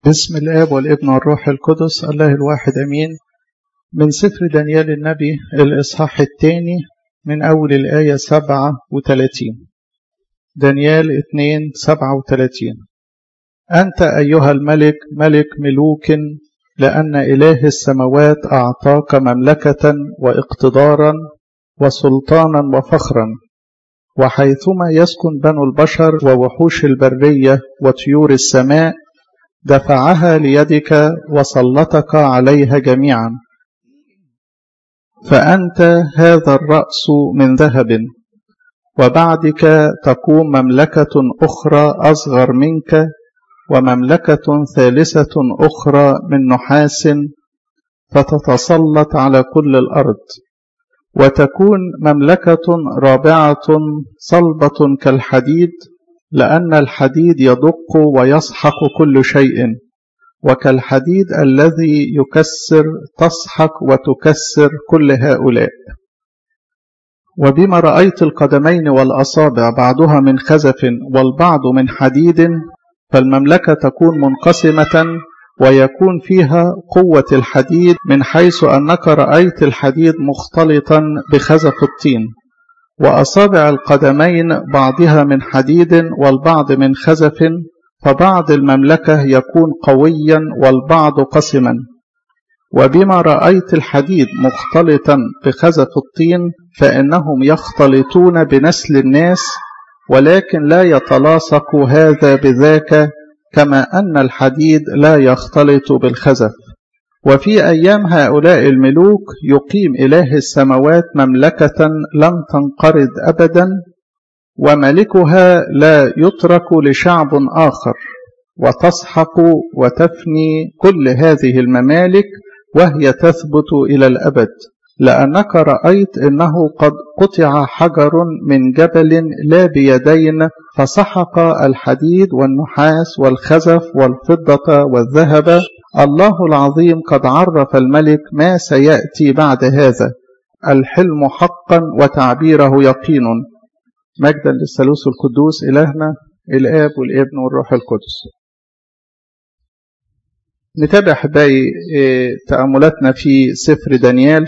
باسم الآب والابن والروح القدس الله الواحد أمين من سفر دانيال النبي الإصحاح الثاني من أول الآية سبعة وثلاثين دانيال اثنين سبعة وثلاثين أنت أيها الملك ملك ملوك لأن إله السماوات أعطاك مملكة واقتدارا وسلطانا وفخرا وحيثما يسكن بنو البشر ووحوش البرية وطيور السماء دفعها ليدك وسلطك عليها جميعا فأنت هذا الرأس من ذهب وبعدك تقوم مملكة أخرى أصغر منك ومملكة ثالثة أخرى من نحاس فتتسلط على كل الأرض وتكون مملكة رابعة صلبة كالحديد لأن الحديد يدق ويسحق كل شيء وكالحديد الذي يكسر تسحق وتكسر كل هؤلاء وبما رأيت القدمين والأصابع بعضها من خزف والبعض من حديد فالمملكة تكون منقسمة ويكون فيها قوة الحديد من حيث أنك رأيت الحديد مختلطا بخزف الطين وأصابع القدمين بعضها من حديد والبعض من خزف فبعض المملكة يكون قويا والبعض قسما وبما رأيت الحديد مختلطا بخزف الطين فإنهم يختلطون بنسل الناس ولكن لا يتلاصق هذا بذاك كما أن الحديد لا يختلط بالخزف وفي أيام هؤلاء الملوك يقيم إله السماوات مملكة لن تنقرض أبدا وملكها لا يترك لشعب آخر وتسحق وتفني كل هذه الممالك وهي تثبت إلى الأبد لأنك رأيت أنه قد قطع حجر من جبل لا بيدين فسحق الحديد والنحاس والخزف والفضة والذهب الله العظيم قد عرف الملك ما سيأتي بعد هذا الحلم حقا وتعبيره يقين مجدا للثالوث القدوس إلهنا الآب والابن والروح القدس نتابع أحبائي تأملاتنا في سفر دانيال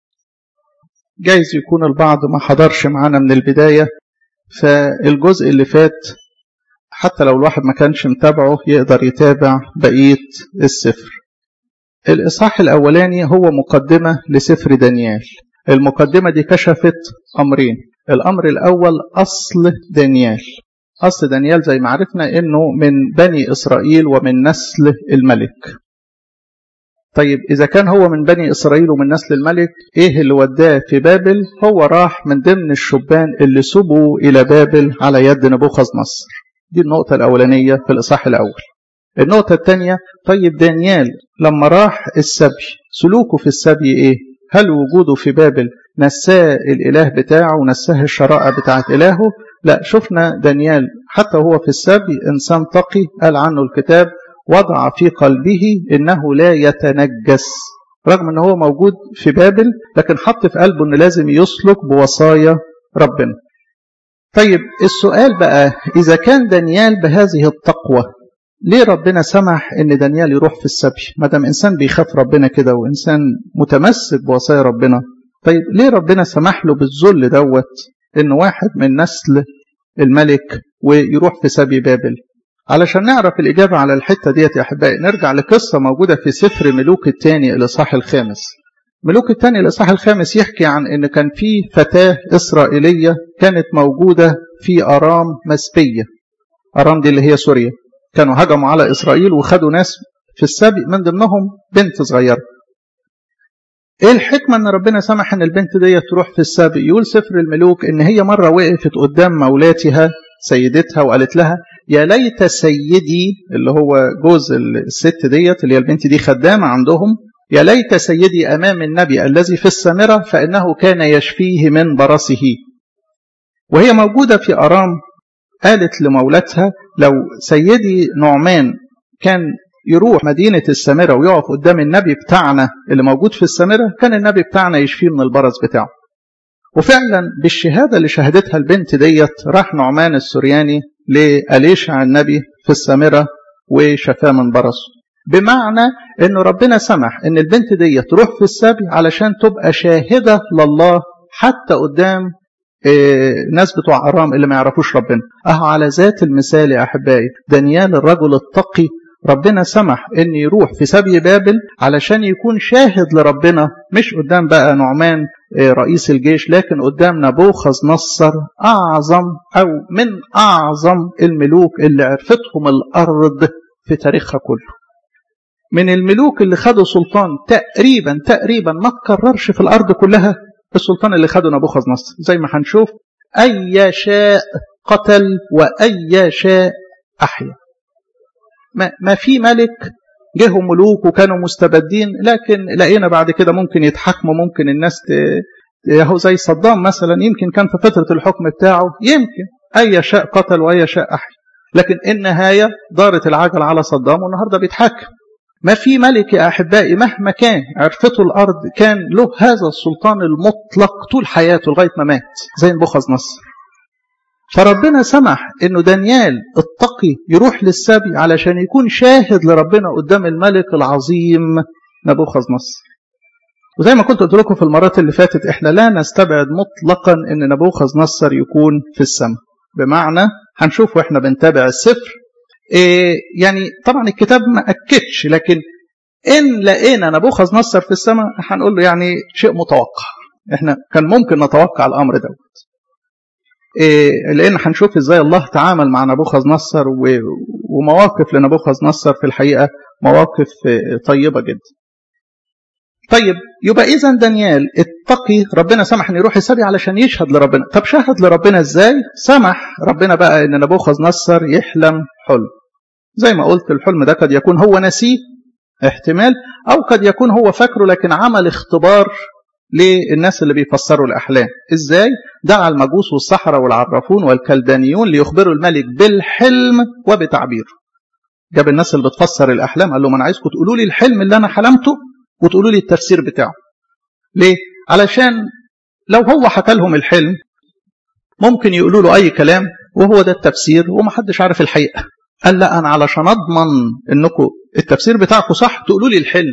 جايز يكون البعض ما حضرش معانا من البداية فالجزء اللي فات حتى لو الواحد ما كانش متابعه يقدر يتابع بقية السفر الإصحاح الأولاني هو مقدمة لسفر دانيال المقدمة دي كشفت أمرين الأمر الأول أصل دانيال أصل دانيال زي ما عرفنا إنه من بني إسرائيل ومن نسل الملك طيب إذا كان هو من بني إسرائيل ومن نسل الملك إيه اللي وداه في بابل هو راح من ضمن الشبان اللي سبوا إلى بابل على يد نبوخذ نصر دي النقطة الأولانية في الإصحاح الأول النقطة الثانية طيب دانيال لما راح السبي سلوكه في السبي إيه هل وجوده في بابل نساه الإله بتاعه ونساه الشرائع بتاعت إلهه لا شفنا دانيال حتى هو في السبي إنسان تقي قال عنه الكتاب وضع في قلبه إنه لا يتنجس رغم أنه هو موجود في بابل لكن حط في قلبه أنه لازم يسلك بوصايا ربنا طيب السؤال بقى إذا كان دانيال بهذه التقوى ليه ربنا سمح ان دانيال يروح في السبي ما دام انسان بيخاف ربنا كده وانسان متمسك بوصايا ربنا طيب ليه ربنا سمح له بالذل دوت ان واحد من نسل الملك ويروح في سبي بابل علشان نعرف الإجابة على الحتة ديت يا أحبائي نرجع لقصة موجودة في سفر ملوك الثاني الإصحاح الخامس ملوك الثاني الإصحاح الخامس يحكي عن إن كان في فتاة إسرائيلية كانت موجودة في أرام مسبية أرام دي اللي هي سوريا كانوا هجموا على إسرائيل وخدوا ناس في السبي من ضمنهم بنت صغيرة ايه الحكمة ان ربنا سمح ان البنت دي تروح في السبي يقول سفر الملوك ان هي مرة وقفت قدام مولاتها سيدتها وقالت لها يا ليت سيدي اللي هو جوز الست ديت اللي هي البنت دي خدامة عندهم يا ليت سيدي أمام النبي الذي في السامرة فإنه كان يشفيه من برصه وهي موجودة في أرام قالت لمولاتها لو سيدي نعمان كان يروح مدينة السامرة ويقف قدام النبي بتاعنا اللي موجود في السامرة كان النبي بتاعنا يشفيه من البرص بتاعه وفعلا بالشهادة اللي شهدتها البنت ديت راح نعمان السورياني لأليشع النبي في السامرة وشفاه من برصه بمعنى أنه ربنا سمح أن البنت دي تروح في السبي علشان تبقى شاهدة لله حتى قدام ناس بتوع أرام اللي ما يعرفوش ربنا أهو على ذات المثال يا أحبائي دانيال الرجل التقي ربنا سمح ان يروح في سبي بابل علشان يكون شاهد لربنا مش قدام بقى نعمان رئيس الجيش لكن قدام نبوخذ نصر اعظم او من اعظم الملوك اللي عرفتهم الارض في تاريخها كله من الملوك اللي خدوا سلطان تقريبا تقريبا ما تكررش في الارض كلها السلطان اللي خده نبوخذ نصر زي ما هنشوف اي شاء قتل واي شاء احيا ما, ما في ملك جهوا ملوك وكانوا مستبدين لكن لقينا بعد كده ممكن يتحكموا ممكن الناس هو زي صدام مثلا يمكن كان في فترة الحكم بتاعه يمكن أي شاء قتل وأي شاء أحيا لكن النهاية دارت العجل على صدام والنهاردة بيتحكم ما في ملك يا أحبائي مهما كان عرفته الأرض كان له هذا السلطان المطلق طول حياته لغاية ما مات زي نبوخذ نصر فربنا سمح انه دانيال التقي يروح للسبي علشان يكون شاهد لربنا قدام الملك العظيم نبوخذ نصر وزي ما كنت قلت لكم في المرات اللي فاتت احنا لا نستبعد مطلقا ان نبوخذ نصر يكون في السماء بمعنى هنشوف واحنا بنتابع السفر إيه يعني طبعا الكتاب ما اكدش لكن ان لقينا نبوخذ نصر في السماء هنقول له يعني شيء متوقع احنا كان ممكن نتوقع الامر دوت إيه لان هنشوف ازاي الله تعامل مع نبوخذ نصر ومواقف لنبوخذ نصر في الحقيقه مواقف طيبه جدا. طيب يبقى اذا دانيال اتقي ربنا سمح ان يروح السبي علشان يشهد لربنا، طب شهد لربنا ازاي؟ سمح ربنا بقى ان نبوخذ نصر يحلم حلم. زي ما قلت الحلم ده قد يكون هو نسيه احتمال او قد يكون هو فاكره لكن عمل اختبار للناس اللي بيفسروا الأحلام إزاي؟ دعا المجوس والسحرة والعرافون والكلدانيون ليخبروا الملك بالحلم وبتعبيره جاب الناس اللي بتفسر الأحلام قال لهم أنا عايزكم تقولوا لي الحلم اللي أنا حلمته وتقولوا لي التفسير بتاعه ليه؟ علشان لو هو حكى لهم الحلم ممكن يقولوا له أي كلام وهو ده التفسير ومحدش عارف الحقيقة قال لا أنا علشان أضمن أنكم التفسير بتاعكم صح تقولوا لي الحلم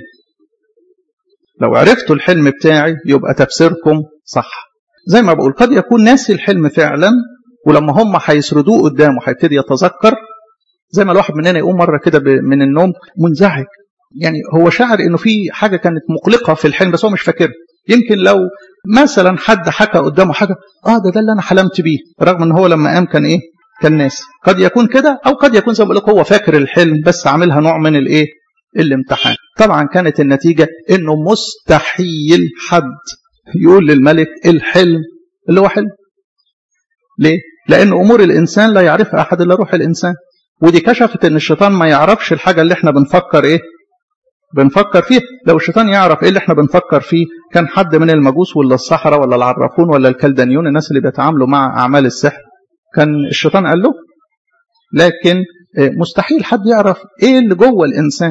لو عرفتوا الحلم بتاعي يبقى تفسيركم صح زي ما بقول قد يكون ناسي الحلم فعلا ولما هم هيسردوه قدامه هيبتدي يتذكر زي ما الواحد مننا يقوم مره كده من النوم منزعج يعني هو شعر انه في حاجه كانت مقلقه في الحلم بس هو مش فاكرها يمكن لو مثلا حد حكى قدامه حاجه اه ده ده اللي انا حلمت بيه رغم ان هو لما قام كان ايه كان ناسي قد يكون كده او قد يكون زي ما بقول لك هو فاكر الحلم بس عاملها نوع من الايه الامتحان طبعا كانت النتيجة انه مستحيل حد يقول للملك الحلم اللي هو حلم ليه؟ لأن أمور الإنسان لا يعرفها أحد إلا روح الإنسان ودي كشفت إن الشيطان ما يعرفش الحاجة اللي إحنا بنفكر إيه؟ بنفكر فيه لو الشيطان يعرف إيه اللي إحنا بنفكر فيه كان حد من المجوس ولا الصحراء ولا العرافون ولا الكلدانيون الناس اللي بيتعاملوا مع أعمال السحر كان الشيطان قال له لكن مستحيل حد يعرف إيه اللي جوه الإنسان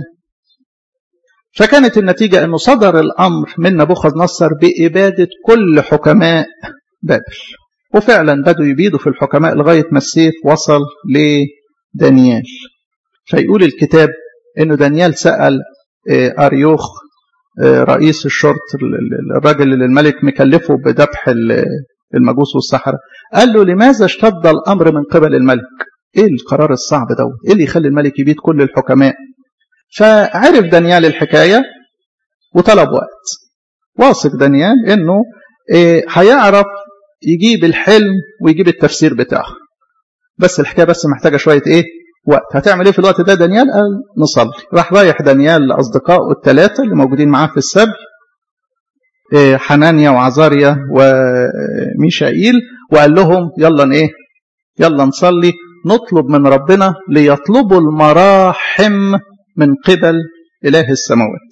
فكانت النتيجة أنه صدر الأمر من نبوخذ نصر بإبادة كل حكماء بابل وفعلا بدوا يبيدوا في الحكماء لغاية ما السيف وصل لدانيال فيقول الكتاب أنه دانيال سأل أريوخ رئيس الشرط الراجل اللي الملك مكلفه بذبح المجوس والسحرة قال له لماذا اشتد الأمر من قبل الملك ايه القرار الصعب ده ايه اللي يخلي الملك يبيد كل الحكماء فعرف دانيال الحكاية وطلب وقت واثق دانيال انه إيه هيعرف يجيب الحلم ويجيب التفسير بتاعه بس الحكاية بس محتاجة شوية ايه وقت هتعمل ايه في الوقت ده دانيال قال نصلي راح رايح دانيال لأصدقائه الثلاثة اللي موجودين معاه في السبي إيه حنانيا وعزاريا وميشائيل وقال لهم يلا ايه يلا نصلي نطلب من ربنا ليطلبوا المراحم من قبل إله السماوات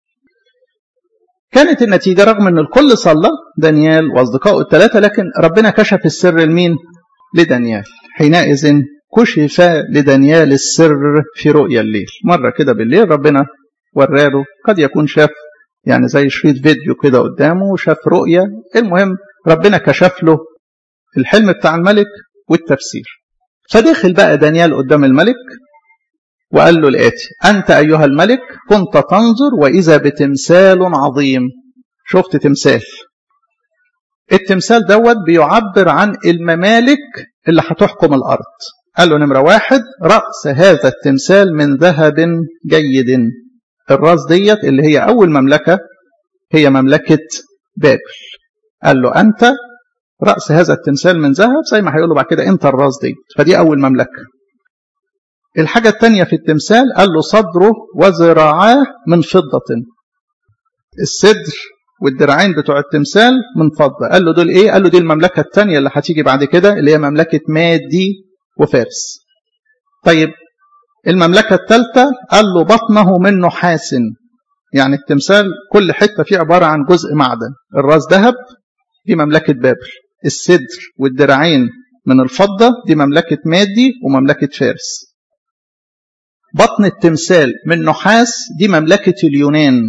كانت النتيجة رغم أن الكل صلى دانيال وأصدقائه الثلاثة لكن ربنا كشف السر لمين؟ لدانيال حينئذ كشف لدانيال السر في رؤيا الليل مرة كده بالليل ربنا وراله قد يكون شاف يعني زي شريط فيديو كده قدامه وشاف رؤيا المهم ربنا كشف له الحلم بتاع الملك والتفسير فدخل بقى دانيال قدام الملك وقال له الآتي أنت أيها الملك كنت تنظر وإذا بتمثال عظيم شفت تمثال التمثال دوت بيعبر عن الممالك اللي هتحكم الأرض قال له نمرة واحد رأس هذا التمثال من ذهب جيد الراس ديت اللي هي أول مملكة هي مملكة بابل قال له أنت رأس هذا التمثال من ذهب زي ما هيقول له بعد كده أنت الراس دي فدي أول مملكة الحاجة الثانية في التمثال قال له صدره وذراعاه من فضة الصدر والدراعين بتوع التمثال من فضة قال له دول ايه قال له دي المملكة الثانية اللي هتيجي بعد كده اللي هي مملكة مادي وفارس طيب المملكة الثالثة قال له بطنه من نحاس يعني التمثال كل حتة فيه عبارة عن جزء معدن الراس ذهب دي مملكة بابل الصدر والدراعين من الفضة دي مملكة مادي ومملكة فارس بطن التمثال من نحاس دي مملكة اليونان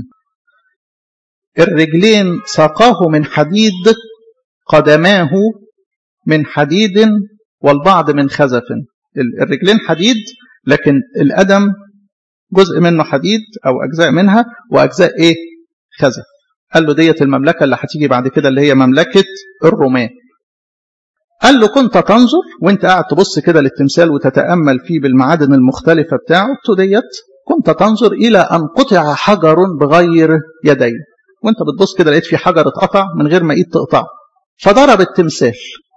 الرجلين ساقاه من حديد قدماه من حديد والبعض من خزف الرجلين حديد لكن القدم جزء منه حديد او اجزاء منها واجزاء ايه خزف قال له ديت المملكه اللي هتيجي بعد كده اللي هي مملكه الرومان قال له كنت تنظر وانت قاعد تبص كده للتمثال وتتامل فيه بالمعادن المختلفه بتاعته ديت كنت تنظر الى ان قطع حجر بغير يدين وانت بتبص كده لقيت في حجر اتقطع من غير ما ايد تقطعه فضرب التمثال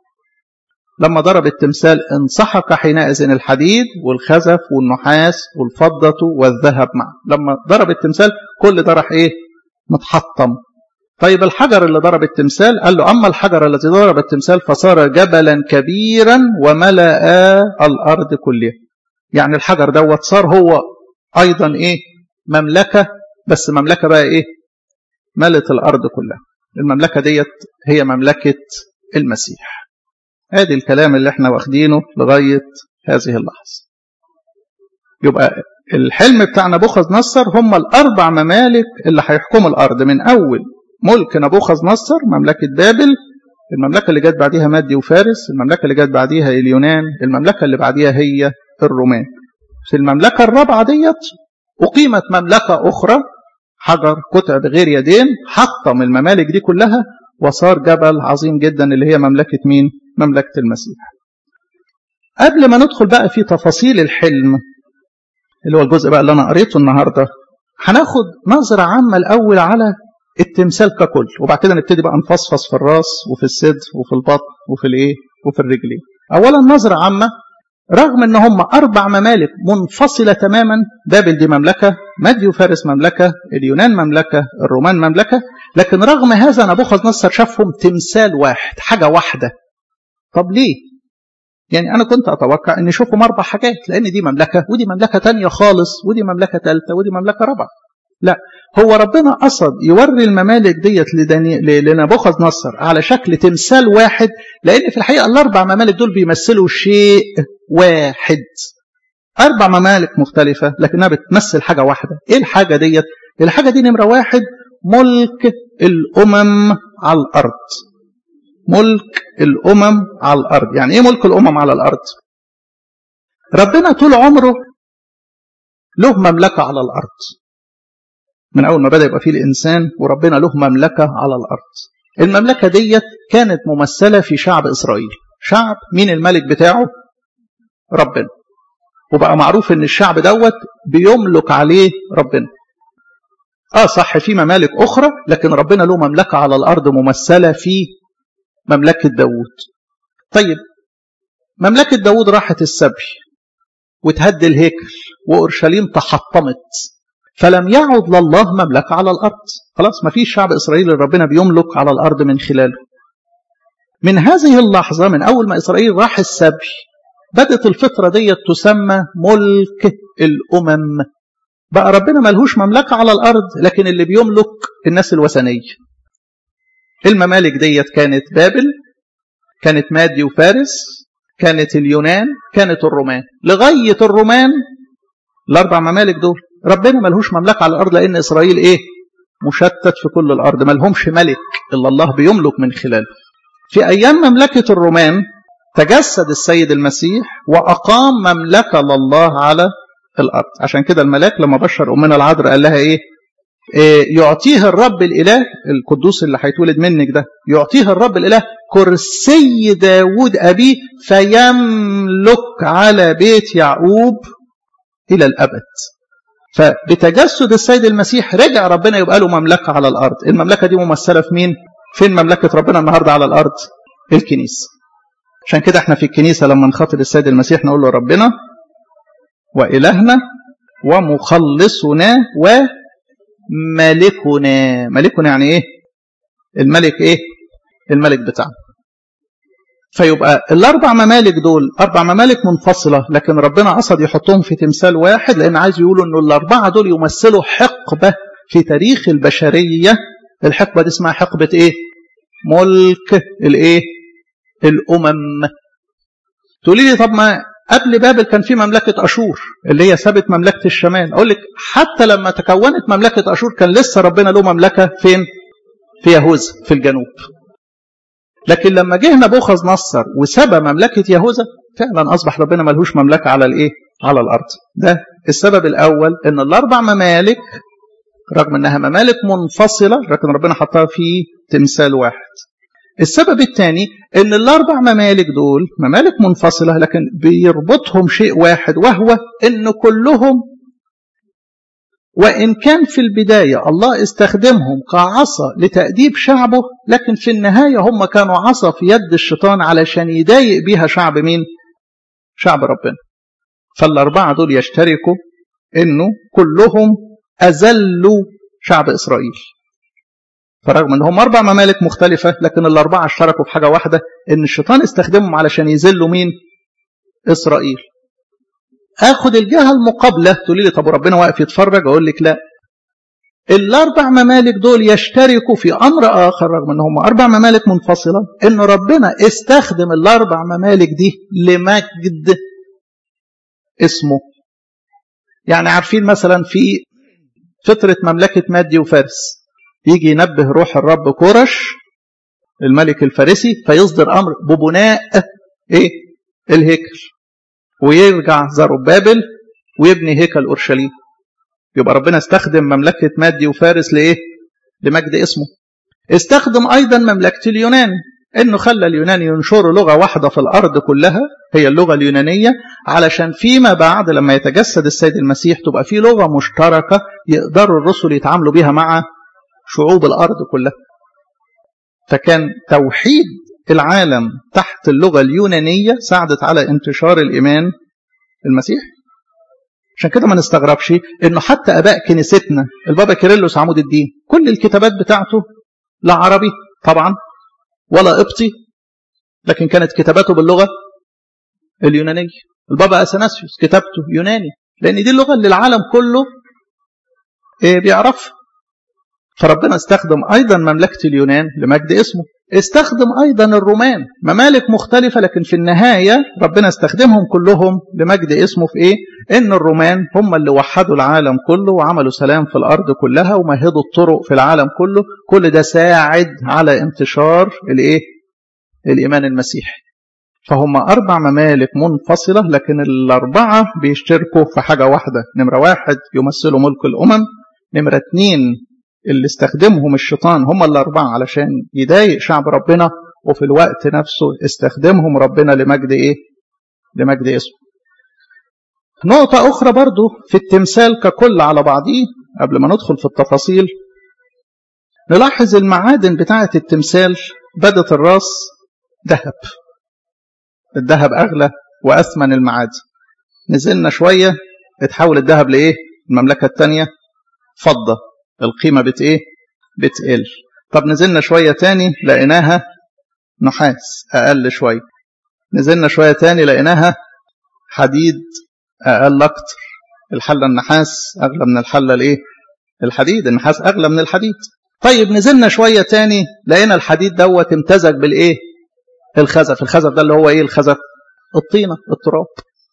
لما ضرب التمثال انسحق حينئذ الحديد والخزف والنحاس والفضة والذهب معا لما ضرب التمثال كل ده راح ايه متحطم طيب الحجر اللي ضرب التمثال قال له أما الحجر الذي ضرب التمثال فصار جبلا كبيرا وملأ الأرض كلها يعني الحجر دوت صار هو أيضا إيه مملكة بس مملكة بقى إيه ملت الأرض كلها المملكة ديت هي مملكة المسيح ادي الكلام اللي احنا واخدينه لغاية هذه اللحظة يبقى الحلم بتاع نبوخذ نصر هم الأربع ممالك اللي هيحكموا الأرض من أول ملك نبوخذ نصر مملكة بابل المملكة اللي جت بعديها مادي وفارس المملكة اللي جت بعديها اليونان المملكة اللي بعديها هي الرومان في المملكة الرابعة ديت أقيمت مملكة أخرى حجر قطع بغير يدين حطم الممالك دي كلها وصار جبل عظيم جدا اللي هي مملكة مين؟ مملكة المسيح قبل ما ندخل بقى في تفاصيل الحلم اللي هو الجزء بقى اللي أنا قريته النهاردة هناخد نظرة عامة الأول على التمثال ككل وبعد كده نبتدي بقى نفصفص في الراس وفي الصدر وفي البطن وفي الايه وفي الرجلين اولا نظرة عامة رغم ان هم اربع ممالك منفصلة تماما بابل دي مملكة مادي وفارس مملكة اليونان مملكة الرومان مملكة لكن رغم هذا نبوخذ نصر شافهم تمثال واحد حاجة واحدة طب ليه يعني انا كنت اتوقع ان يشوفهم اربع حاجات لان دي مملكة ودي مملكة تانية خالص ودي مملكة ثالثة ودي مملكة رابعة لا هو ربنا قصد يوري الممالك ديت لنبوخذ نصر على شكل تمثال واحد لان في الحقيقه الاربع ممالك دول بيمثلوا شيء واحد اربع ممالك مختلفه لكنها بتمثل حاجه واحده ايه الحاجه ديت الحاجه دي نمره واحد ملك الامم على الارض ملك الامم على الارض يعني ايه ملك الامم على الارض ربنا طول عمره له مملكه على الارض من أول ما بدأ يبقى فيه الإنسان وربنا له مملكة على الأرض المملكة ديت كانت ممثلة في شعب إسرائيل شعب مين الملك بتاعه ربنا وبقى معروف ان الشعب دوت بيملك عليه ربنا اه صح في ممالك اخرى لكن ربنا له مملكة على الارض ممثلة في مملكة داود طيب مملكة داود راحت السبي وتهد الهيكل وأورشليم تحطمت فلم يعد لله مملكة على الأرض خلاص ما فيش شعب إسرائيل اللي ربنا بيملك على الأرض من خلاله من هذه اللحظة من أول ما إسرائيل راح السبي بدت الفترة دي تسمى ملك الأمم بقى ربنا ملهوش مملكة على الأرض لكن اللي بيملك الناس الوثنية الممالك ديت كانت بابل كانت مادي وفارس كانت اليونان كانت الرومان لغاية الرومان الأربع ممالك دول ربنا ملهوش مملكة على الأرض لأن إسرائيل إيه مشتت في كل الأرض ملهمش ملك إلا الله بيملك من خلاله في أيام مملكة الرومان تجسد السيد المسيح وأقام مملكة لله على الارض عشان كده الملاك لما بشر امنا العذراء قال لها ايه, إيه يعطيه الرب الاله القدوس اللي هيتولد منك ده يعطيه الرب الاله كرسي داود ابيه فيملك على بيت يعقوب الى الابد فبتجسد السيد المسيح رجع ربنا يبقى له مملكه على الارض المملكه دي ممثله في مين فين مملكه ربنا النهارده على الارض الكنيسه عشان كده احنا في الكنيسه لما نخاطب السيد المسيح نقول له ربنا وإلهنا ومخلصنا وملكنا ملكنا يعني ايه الملك ايه الملك بتاعنا فيبقى الاربع ممالك دول اربع ممالك منفصله لكن ربنا قصد يحطهم في تمثال واحد لان عايز يقولوا انه الاربعه دول يمثلوا حقبه في تاريخ البشريه الحقبه دي اسمها حقبه ايه ملك الايه الامم تقولي لي طب ما قبل بابل كان في مملكة أشور اللي هي سابت مملكة الشمال أقول لك حتى لما تكونت مملكة أشور كان لسه ربنا له مملكة فين في يهوذا في الجنوب لكن لما جه نبوخذ نصر وسبى مملكة يهوذا فعلا أصبح ربنا ملهوش مملكة على الإيه على الأرض ده السبب الأول إن الأربع ممالك رغم إنها ممالك منفصلة لكن ربنا حطها في تمثال واحد السبب الثاني ان الاربع ممالك دول ممالك منفصله لكن بيربطهم شيء واحد وهو ان كلهم وان كان في البدايه الله استخدمهم كعصا لتاديب شعبه لكن في النهايه هم كانوا عصا في يد الشيطان علشان يضايق بيها شعب مين؟ شعب ربنا. فالاربعه دول يشتركوا انه كلهم اذلوا شعب اسرائيل. فرغم ان هم اربع ممالك مختلفه لكن الاربعه اشتركوا في حاجه واحده ان الشيطان استخدمهم علشان يذلوا مين؟ اسرائيل. اخد الجهه المقابله تقولي لي طب وربنا واقف يتفرج اقول لك لا. الاربع ممالك دول يشتركوا في امر اخر رغم ان هم اربع ممالك منفصله ان ربنا استخدم الاربع ممالك دي لمجد اسمه. يعني عارفين مثلا في فتره مملكه مادي وفارس يجي ينبه روح الرب كورش الملك الفارسي فيصدر امر ببناء ايه الهيكل ويرجع زربابل ويبني هيكل اورشليم يبقى ربنا استخدم مملكه مادي وفارس لايه لمجد اسمه استخدم ايضا مملكه اليونان انه خلى اليونان ينشروا لغه واحده في الارض كلها هي اللغه اليونانيه علشان فيما بعد لما يتجسد السيد المسيح تبقى في لغه مشتركه يقدروا الرسل يتعاملوا بيها مع شعوب الارض كلها فكان توحيد العالم تحت اللغه اليونانيه ساعدت على انتشار الايمان المسيح عشان كده ما نستغربش انه حتى اباء كنيستنا البابا كيرلس عمود الدين كل الكتابات بتاعته لا عربي طبعا ولا قبطي لكن كانت كتاباته باللغه اليونانيه البابا اثناسيوس كتابته يوناني لان دي اللغه اللي العالم كله بيعرفها فربنا استخدم ايضا مملكه اليونان لمجد اسمه استخدم ايضا الرومان ممالك مختلفه لكن في النهايه ربنا استخدمهم كلهم لمجد اسمه في ايه ان الرومان هم اللي وحدوا العالم كله وعملوا سلام في الارض كلها ومهدوا الطرق في العالم كله كل ده ساعد على انتشار الايه الايمان المسيحي فهم اربع ممالك منفصله لكن الاربعه بيشتركوا في حاجه واحده نمره واحد يمثلوا ملك الامم نمره اثنين اللي استخدمهم الشيطان هم الأربعة علشان يضايق شعب ربنا وفي الوقت نفسه استخدمهم ربنا لمجد إيه؟ لمجد اسمه. نقطة أخرى برضو في التمثال ككل على بعضيه قبل ما ندخل في التفاصيل نلاحظ المعادن بتاعة التمثال بدت الراس ذهب الذهب أغلى وأثمن المعادن نزلنا شوية اتحول الذهب لإيه؟ المملكة الثانية فضة القيمة بت ايه بتقل طب نزلنا شوية تاني لقيناها نحاس أقل شوية نزلنا شوية تاني لقيناها حديد أقل أكتر الحلة النحاس أغلى من الحلة الإيه الحديد النحاس أغلى من الحديد طيب نزلنا شوية تاني لقينا الحديد دوت امتزج بالإيه الخزف الخزف ده اللي هو إيه الخزف الطينة التراب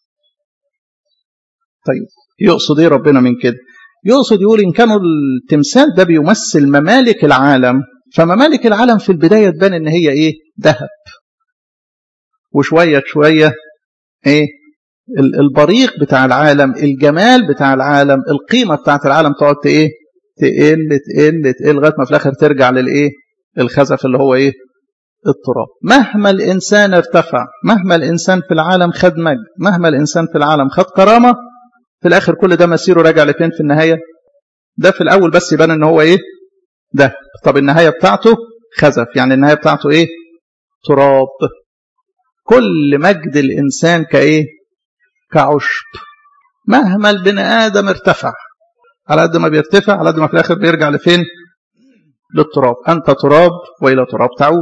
طيب يقصد إيه ربنا من كده يقصد يقول إن كانوا التمثال ده بيمثل ممالك العالم فممالك العالم في البداية تبان إن هي إيه ذهب وشوية شوية إيه البريق بتاع العالم الجمال بتاع العالم القيمة بتاعت العالم تقعد ايه تقل تقل تقل لغاية ما في الآخر ترجع للإيه الخزف اللي هو إيه التراب مهما الإنسان ارتفع مهما الإنسان في العالم خد مجد مهما الإنسان في العالم خد كرامة في الآخر كل ده مسيره راجع لفين في النهاية ده في الأول بس يبان إن هو إيه ده طب النهاية بتاعته خزف يعني النهاية بتاعته إيه تراب كل مجد الإنسان كإيه كعشب مهما البني آدم ارتفع على قد ما بيرتفع على قد ما في الآخر بيرجع لفين للتراب أنت تراب وإلى تراب تعود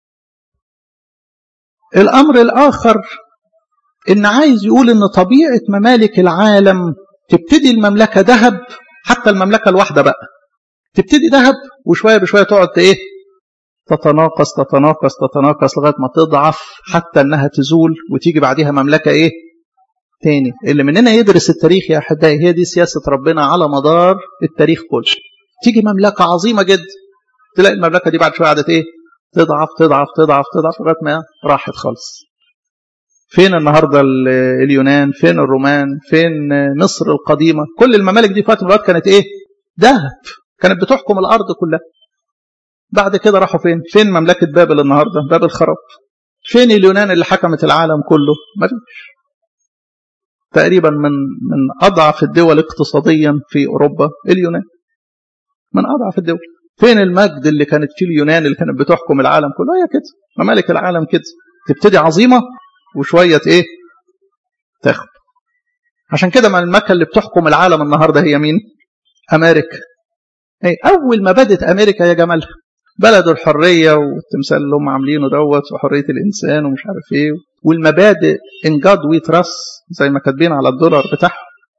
الأمر الآخر إن عايز يقول إن طبيعة ممالك العالم تبتدي المملكة ذهب حتى المملكة الواحدة بقى تبتدي ذهب وشوية بشوية تقعد إيه تتناقص تتناقص تتناقص لغاية ما تضعف حتى إنها تزول وتيجي بعدها مملكة إيه تاني اللي مننا يدرس التاريخ يا أحبائي هي دي سياسة ربنا على مدار التاريخ كله تيجي مملكة عظيمة جدا تلاقي المملكة دي بعد شوية قعدت إيه تضعف تضعف تضعف تضعف لغاية ما راحت خالص فين النهاردة اليونان فين الرومان فين مصر القديمة كل الممالك دي في وقت من الوقت كانت إيه ذهب كانت بتحكم الأرض كلها بعد كده راحوا فين فين مملكة بابل النهاردة بابل خرب فين اليونان اللي حكمت العالم كله ما فيش تقريبا من من اضعف الدول اقتصاديا في اوروبا اليونان من اضعف الدول فين المجد اللي كانت فيه اليونان اللي كانت بتحكم العالم كله هي كده ممالك العالم كده تبتدي عظيمه وشويه ايه تاخد عشان كده ما المكه اللي بتحكم العالم النهارده هي مين امريكا ايه اول ما بدت امريكا يا جمالها بلد الحريه والتمثال اللي هم عاملينه دوت وحريه الانسان ومش عارف ايه والمبادئ ان جاد وي تراست زي ما كاتبين على الدولار بتاعهم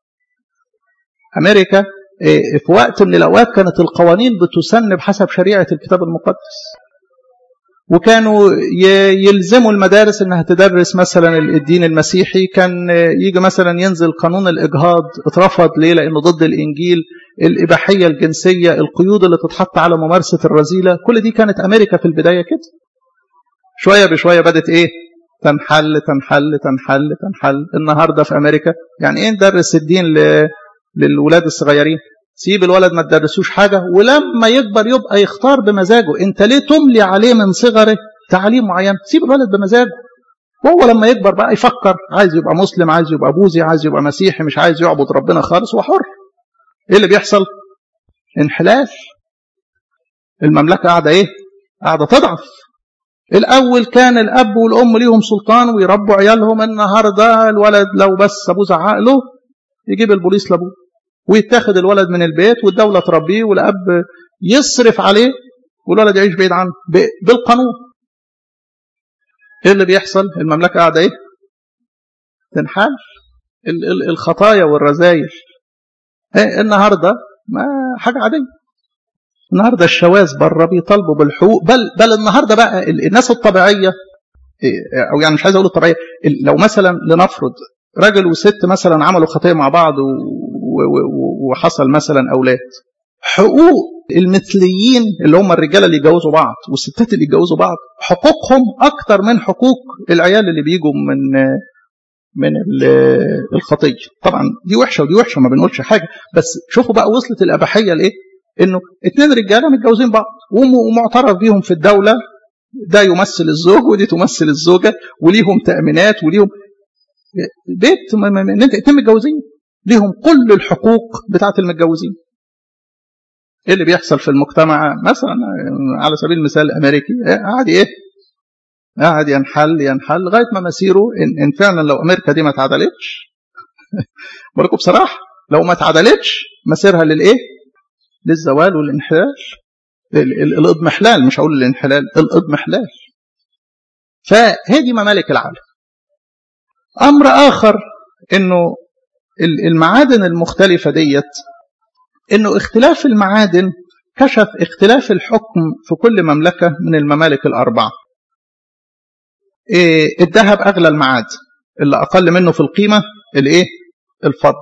امريكا في وقت من الاوقات كانت القوانين بتسن بحسب شريعه الكتاب المقدس وكانوا يلزموا المدارس انها تدرس مثلا الدين المسيحي كان يجي مثلا ينزل قانون الاجهاض اترفض ليه لانه ضد الانجيل الاباحيه الجنسيه القيود اللي تتحط على ممارسه الرذيله كل دي كانت امريكا في البدايه كده شويه بشويه بدات ايه تنحل تنحل تنحل تنحل النهارده في امريكا يعني ايه ندرس الدين ل... للولاد الصغيرين سيب الولد ما تدرسوش حاجه ولما يكبر يبقى يختار بمزاجه انت ليه تملي عليه من صغره تعليم معين سيب الولد بمزاجه وهو لما يكبر بقى يفكر عايز يبقى مسلم عايز يبقى بوذي عايز يبقى مسيحي مش عايز يعبد ربنا خالص هو حر ايه اللي بيحصل انحلال المملكه قاعده ايه قاعده تضعف الأول كان الأب والأم ليهم سلطان ويربوا عيالهم النهاردة الولد لو بس أبوه زعق له يجيب البوليس لأبوه ويتاخد الولد من البيت والدولة تربيه والأب يصرف عليه والولد يعيش بعيد عنه بالقانون ايه اللي بيحصل المملكة قاعدة ايه تنحل الخطايا والرذايل ايه النهاردة ما حاجة عادية النهارده الشواذ بره بيطالبوا بالحقوق بل بل النهارده بقى الناس الطبيعيه او يعني مش عايز اقول الطبيعيه لو مثلا لنفرض راجل وست مثلا عملوا خطيه مع بعض وحصل مثلا اولاد حقوق المثليين اللي هم الرجاله اللي يتجوزوا بعض والستات اللي يتجوزوا بعض حقوقهم اكتر من حقوق العيال اللي بيجوا من من الخطيه طبعا دي وحشه ودي وحشه ما بنقولش حاجه بس شوفوا بقى وصلت الاباحيه لايه انه اتنين رجاله متجوزين بعض ومعترف بيهم في الدوله ده يمثل الزوج ودي تمثل الزوجه وليهم تامينات وليهم بيت ان انت اتنين متجوزين ليهم كل الحقوق بتاعت المتجوزين ايه اللي بيحصل في المجتمع مثلا على سبيل المثال الامريكي قاعد ايه قاعد ينحل ينحل لغايه ما مسيره ان, إن فعلا لو امريكا دي ما اتعدلتش بقول لكم بصراحه لو ما اتعدلتش مسيرها للايه للزوال والانحلال الاضمحلال مش هقول الانحلال الاضمحلال فهي دي ممالك العالم امر اخر انه المعادن المختلفه ديت انه اختلاف المعادن كشف اختلاف الحكم في كل مملكه من الممالك الاربعه إيه الذهب اغلى المعادن اللي اقل منه في القيمه الايه الفضه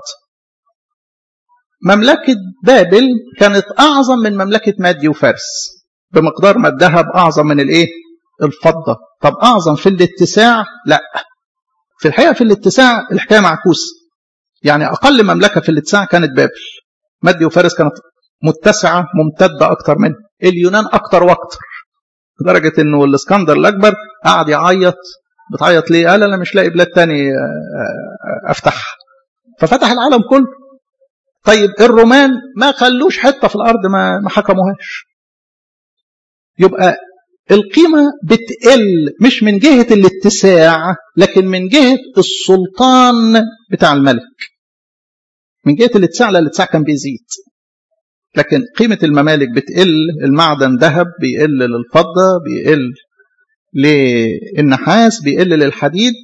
مملكة بابل كانت أعظم من مملكة مادي وفارس بمقدار ما الذهب أعظم من الإيه؟ الفضة طب أعظم في الاتساع؟ لا في الحقيقة في الاتساع الحكاية معكوسة يعني أقل مملكة في الاتساع كانت بابل مادي وفارس كانت متسعة ممتدة أكتر منه اليونان أكتر وأكتر لدرجة إنه الإسكندر الأكبر قعد يعيط بتعيط ليه؟ قال أنا مش لاقي بلاد تاني أفتحها ففتح العالم كله طيب الرومان ما خلوش حتة في الأرض ما ما حكموهاش يبقى القيمة بتقل مش من جهة الاتساع لكن من جهة السلطان بتاع الملك من جهة الاتساع لا الاتساع كان بيزيد لكن قيمة الممالك بتقل المعدن ذهب بيقل للفضة بيقل للنحاس بيقل للحديد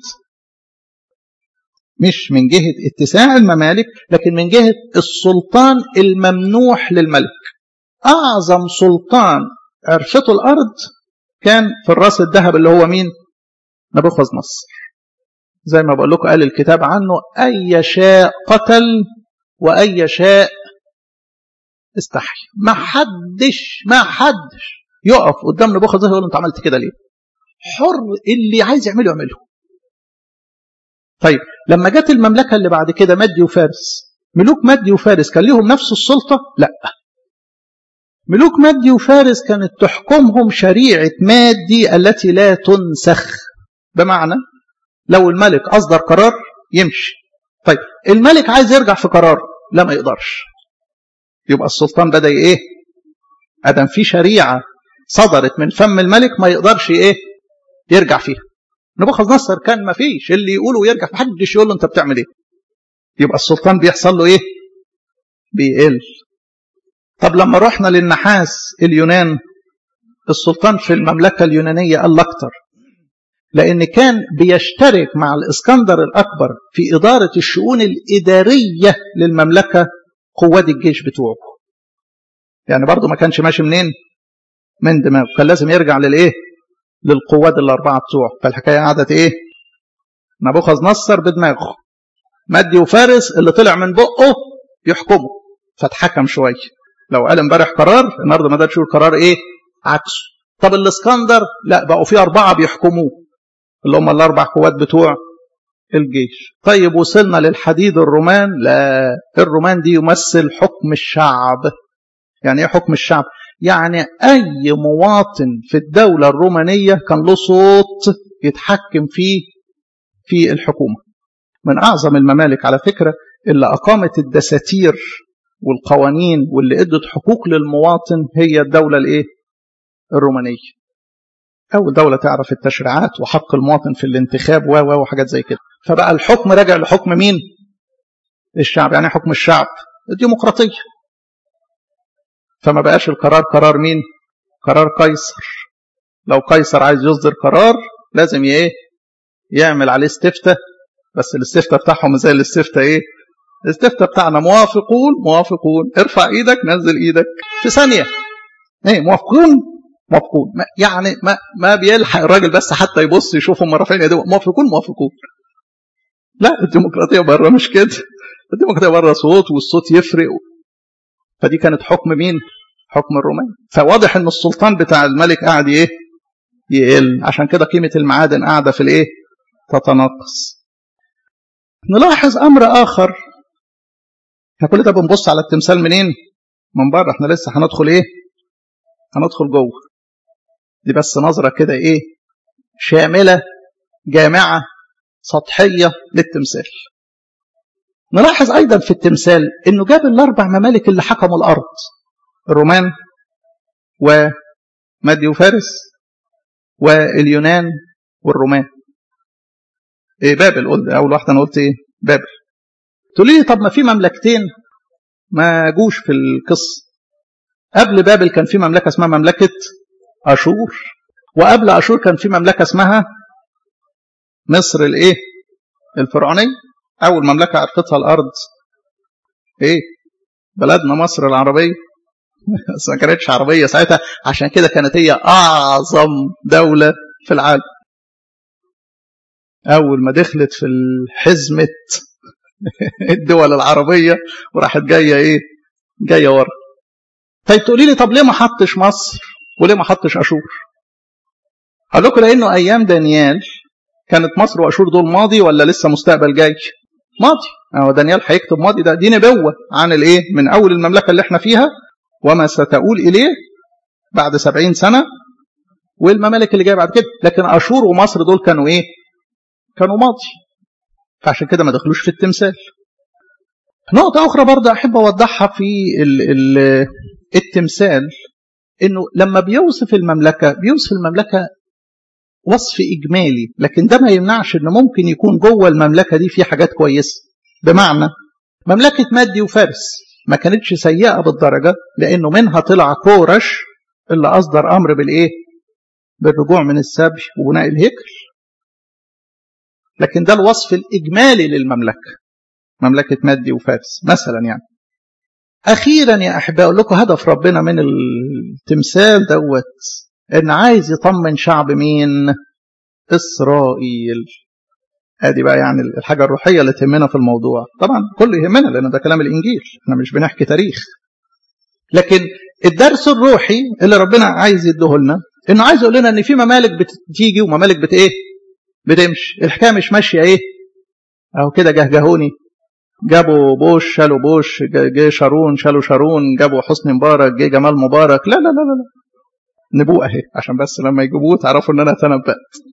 مش من جهة اتساع الممالك لكن من جهة السلطان الممنوح للملك أعظم سلطان عرفته الأرض كان في الراس الذهب اللي هو مين نبوخذ نصر زي ما بقول لكم قال الكتاب عنه أي شاء قتل وأي شاء استحي ما حدش ما حدش يقف قدام نبوخذ نصر يقول له انت عملت كده ليه حر اللي عايز يعمله يعمله طيب لما جت المملكة اللي بعد كده مادي وفارس ملوك مادي وفارس كان ليهم نفس السلطة لا ملوك مادي وفارس كانت تحكمهم شريعة مادي التي لا تنسخ بمعنى لو الملك أصدر قرار يمشي طيب الملك عايز يرجع في قرار لا ما يقدرش يبقى السلطان بدأ ايه ادم في شريعة صدرت من فم الملك ما يقدرش ايه يرجع فيها نبوخذ نصر كان ما فيش اللي يقوله يرجع محدش يقول له انت بتعمل ايه يبقى السلطان بيحصل له ايه بيقل طب لما رحنا للنحاس اليونان السلطان في المملكة اليونانية قال أكتر لأن كان بيشترك مع الإسكندر الأكبر في إدارة الشؤون الإدارية للمملكة قوات الجيش بتوعه يعني برضه ما كانش ماشي منين من دماغه كان لازم يرجع للإيه للقوات الأربعة بتوعه فالحكاية قعدت إيه نبوخذ نصر بدماغه مادي وفارس اللي طلع من بقه يحكمه فاتحكم شويه لو قال امبارح قرار النهارده ما قدرش يقول قرار ايه عكسه طب الاسكندر لا بقوا في اربعه بيحكموه اللي هم الاربع قوات بتوع الجيش طيب وصلنا للحديد الرومان لا الرومان دي يمثل حكم الشعب يعني ايه حكم الشعب يعني اي مواطن في الدوله الرومانيه كان له صوت يتحكم فيه في الحكومه من اعظم الممالك على فكره اللي اقامت الدساتير والقوانين واللي ادت حقوق للمواطن هي الدولة الايه الرومانية أول دولة تعرف التشريعات وحق المواطن في الانتخاب و وحاجات زي كده فبقى الحكم رجع لحكم مين الشعب يعني حكم الشعب الديمقراطية فما بقاش القرار قرار مين قرار قيصر لو قيصر عايز يصدر قرار لازم ايه يعمل عليه استفتاء بس الاستفتاء بتاعهم زي الاستفتاء ايه الاستفتاء بتاعنا موافقون موافقون ارفع ايدك نزل ايدك في ثانيه ايه موافقون موافقون ما يعني ما ما بيلحق الراجل بس حتى يبص يشوف هم رافعين ايديهم موافقون موافقون لا الديمقراطيه بره مش كده الديمقراطيه بره صوت والصوت يفرق فدي كانت حكم مين حكم الرومان فواضح ان السلطان بتاع الملك قاعد ايه يقل عشان كده قيمه المعادن قاعده في الايه تتناقص نلاحظ امر اخر احنا كل ده بنبص على التمثال منين من بره احنا لسه هندخل ايه هندخل جوه دي بس نظرة كده ايه شاملة جامعة سطحية للتمثال نلاحظ ايضا في التمثال انه جاب الاربع ممالك اللي حكموا الارض الرومان ومادي وفارس واليونان والرومان ايه بابل قلت اول واحده انا قلت ايه بابل تقولي لي طب ما في مملكتين ما جوش في القصه قبل بابل كان في مملكه اسمها مملكه اشور وقبل اشور كان في مملكه اسمها مصر الايه الفرعونيه اول مملكه عرفتها الارض ايه بلدنا مصر العربيه بس ما كانتش عربيه ساعتها عشان كده كانت هي اعظم دوله في العالم اول ما دخلت في حزمه الدول العربيه وراحت جايه ايه جايه ورا طيب تقولي لي طب ليه ما حطش مصر وليه ما حطش اشور هقول لكم لانه ايام دانيال كانت مصر واشور دول ماضي ولا لسه مستقبل جاي ماضي هو دانيال هيكتب ماضي ده دي نبوه عن الايه من اول المملكه اللي احنا فيها وما ستؤول اليه بعد سبعين سنه والممالك اللي جايه بعد كده لكن اشور ومصر دول كانوا ايه كانوا ماضي فعشان كده ما دخلوش في التمثال نقطة أخرى برضه أحب أوضحها في ال ال التمثال إنه لما بيوصف المملكة بيوصف المملكة وصف إجمالي لكن ده ما يمنعش إن ممكن يكون جوه المملكة دي في حاجات كويسة بمعنى مملكة مادي وفارس ما كانتش سيئة بالدرجة لأنه منها طلع كورش اللي أصدر أمر بالإيه؟ بالرجوع من السبي وبناء الهيكل لكن ده الوصف الإجمالي للمملكة مملكة مادي وفارس مثلا يعني أخيرا يا أحباء أقول لكم هدف ربنا من التمثال دوت إن عايز يطمن شعب مين إسرائيل ادي بقى يعني الحاجة الروحية اللي تهمنا في الموضوع طبعا كله يهمنا لأن ده كلام الإنجيل احنا مش بنحكي تاريخ لكن الدرس الروحي اللي ربنا عايز يديه لنا انه عايز يقول لنا ان في ممالك بتيجي وممالك بت ايه بتمشي الحكايه مش ماشيه ايه اهو كده جهجهوني جابوا بوش شالوا بوش جه شارون شالوا شارون جابوا حسني مبارك جه جمال مبارك لا لا لا لا, لا. نبوء اهي عشان بس لما يجيبوه تعرفوا ان انا تنبأت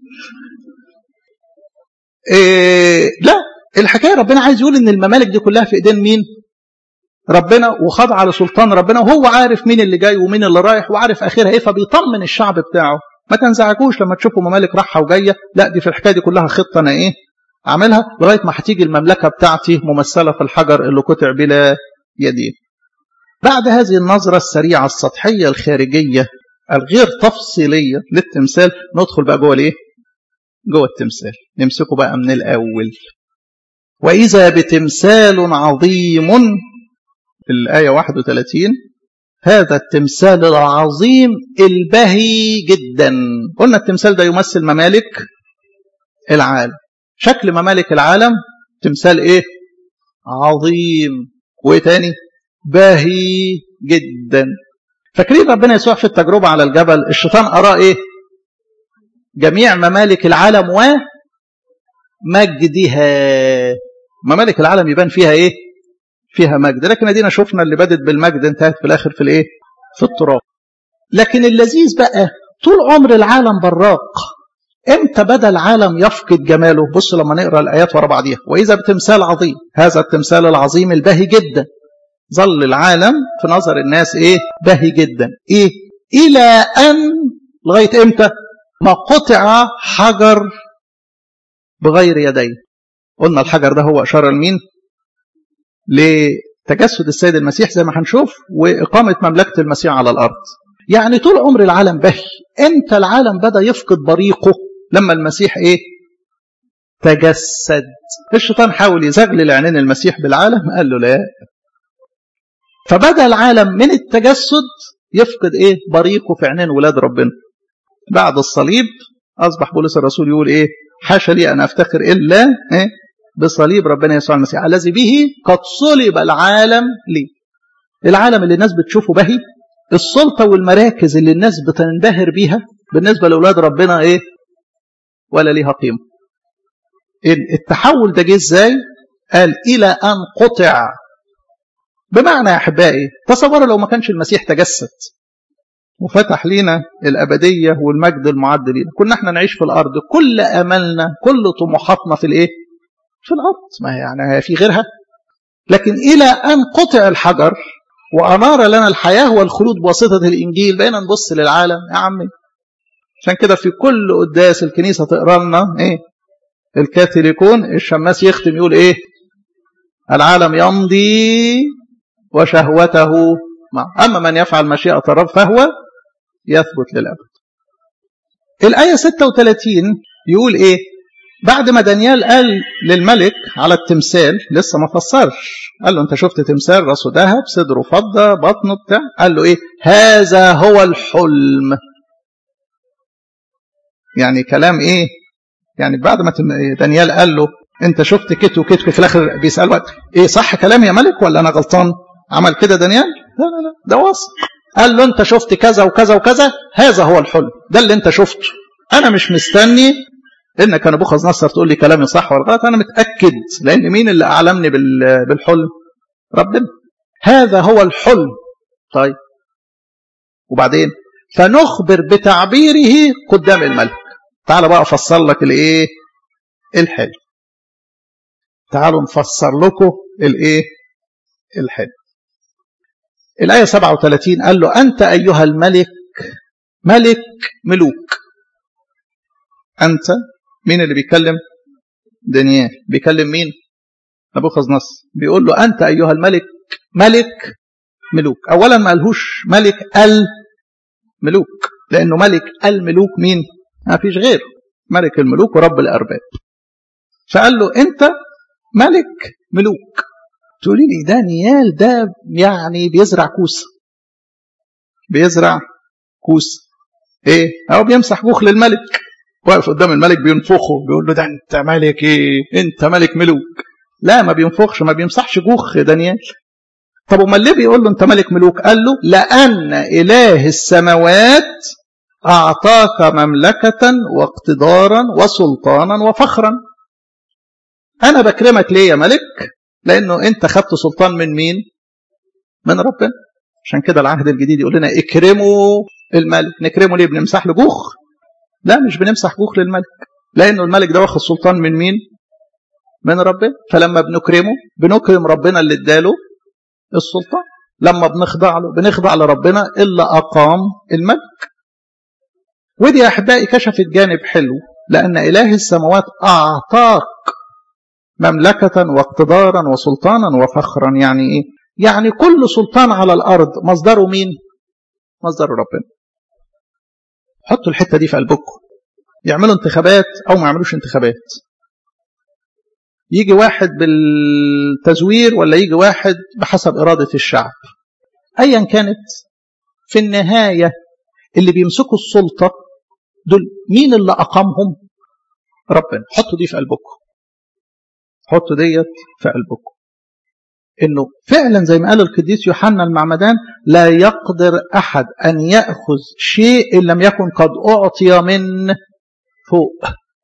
إيه لا الحكايه ربنا عايز يقول ان الممالك دي كلها في ايدين مين ربنا وخاضعه لسلطان ربنا وهو عارف مين اللي جاي ومين اللي رايح وعارف اخرها ايه فبيطمن الشعب بتاعه ما تنزعجوش لما تشوفوا ممالك رايحه وجايه لا دي في الحكايه دي كلها خطه انا ايه عاملها لغايه ما هتيجي المملكه بتاعتي ممثله في الحجر اللي قطع بلا يدين بعد هذه النظره السريعه السطحيه الخارجيه الغير تفصيليه للتمثال ندخل بقى جوه الايه جوه التمثال نمسكه بقى من الاول واذا بتمثال عظيم في الآية 31 هذا التمثال العظيم البهي جدا قلنا التمثال ده يمثل ممالك العالم شكل ممالك العالم تمثال ايه عظيم وايه تاني باهي جدا فاكرين ربنا يسوع في التجربة على الجبل الشيطان أراه ايه جميع ممالك العالم ومجدها ممالك العالم يبان فيها ايه فيها مجد لكن ادينا شفنا اللي بدت بالمجد انتهت في الاخر في الايه في التراب لكن اللذيذ بقى طول عمر العالم براق امتى بدا العالم يفقد جماله بص لما نقرا الايات ورا بعضيها واذا بتمثال عظيم هذا التمثال العظيم الباهي جدا ظل العالم في نظر الناس ايه باهي جدا ايه الى ان لغايه امتى ما قطع حجر بغير يدين قلنا الحجر ده هو اشاره لمين لتجسد السيد المسيح زي ما هنشوف وإقامة مملكة المسيح على الأرض يعني طول عمر العالم بهي امتى العالم بدأ يفقد بريقه لما المسيح ايه تجسد الشيطان حاول يزغلل عينين المسيح بالعالم قال له لا فبدأ العالم من التجسد يفقد ايه بريقه في عينين ولاد ربنا بعد الصليب أصبح بولس الرسول يقول ايه حاشا لي أن أفتخر إلا إيه بصليب ربنا يسوع المسيح الذي به قد صلب العالم لي العالم اللي الناس بتشوفه بهي السلطة والمراكز اللي الناس بتنبهر بيها بالنسبة لأولاد ربنا إيه ولا ليها قيمة التحول ده جه ازاي قال إلى أن قطع بمعنى يا أحبائي تصوروا لو ما كانش المسيح تجسد وفتح لينا الأبدية والمجد المعد لينا كنا احنا نعيش في الأرض كل أملنا كل طموحاتنا في الإيه في الأرض ما يعني في غيرها لكن إلى أن قطع الحجر وأنار لنا الحياة والخلود بواسطة الإنجيل بقينا نبص للعالم يا عمي عشان كده في كل قداس الكنيسة تقرا لنا إيه الكاثوليكون الشماس يختم يقول إيه العالم يمضي وشهوته معه أما من يفعل مشيئة الرب فهو يثبت للأبد الآية 36 يقول إيه بعد ما دانيال قال للملك على التمثال لسه ما فسرش قال له انت شفت تمثال راسه ذهب صدره فضه بطنه بتاع قال له ايه هذا هو الحلم يعني كلام ايه يعني بعد ما دانيال قال له انت شفت كت وكت في الاخر بيسال ايه صح كلامي يا ملك ولا انا غلطان عمل كده دانيال لا لا لا ده واثق قال له انت شفت كذا وكذا وكذا هذا هو الحلم ده اللي انت شفته انا مش مستني إن كان نبوخذ نصر تقول لي كلامي صح ولا غلط أنا متأكد لأن مين اللي أعلمني بالحلم ربنا هذا هو الحلم طيب وبعدين فنخبر بتعبيره قدام الملك تعال بقى أفسر لك الإيه الحلم تعالوا نفسر لكم الإيه الحلم الآية 37 قال له أنت أيها الملك ملك ملوك أنت مين اللي بيتكلم دانيال بيكلم مين نبوخذ نصر بيقول له أنت أيها الملك ملك ملوك أولا ما قالهوش ملك الملوك لأنه ملك الملوك مين ما فيش غيره ملك الملوك ورب الأرباب فقال له أنت ملك ملوك تقولي لي دانيال ده يعني بيزرع كوسة بيزرع كوسة ايه هو بيمسح بوخ للملك واقف قدام الملك بينفخه بيقول له ده انت ملك ايه انت ملك ملوك لا ما بينفخش ما بيمسحش جوخ دانيال طب امال ليه بيقول له انت ملك ملوك قال له لان اله السماوات اعطاك مملكه واقتدارا وسلطانا وفخرا انا بكرمك ليه يا ملك لانه انت خدت سلطان من مين من ربنا عشان كده العهد الجديد يقول لنا اكرموا الملك نكرمه ليه بنمسح له جوخ لا مش بنمسح جوخ للملك لانه الملك ده واخد سلطان من مين من ربنا فلما بنكرمه بنكرم ربنا اللي اداله السلطان لما بنخضع له بنخضع لربنا اللي اقام الملك ودي يا احبائي كشفت جانب حلو لان اله السماوات اعطاك مملكة واقتدارا وسلطانا وفخرا يعني ايه يعني كل سلطان على الارض مصدره مين مصدره ربنا حطوا الحتة دي في قلبكم يعملوا انتخابات او ما يعملوش انتخابات يجي واحد بالتزوير ولا يجي واحد بحسب إرادة الشعب أيا كانت في النهاية اللي بيمسكوا السلطة دول مين اللي أقامهم ربنا حطوا دي في قلبكم حطوا ديت في قلبكم انه فعلا زي ما قال القديس يوحنا المعمدان لا يقدر احد ان ياخذ شيء ان لم يكن قد اعطي من فوق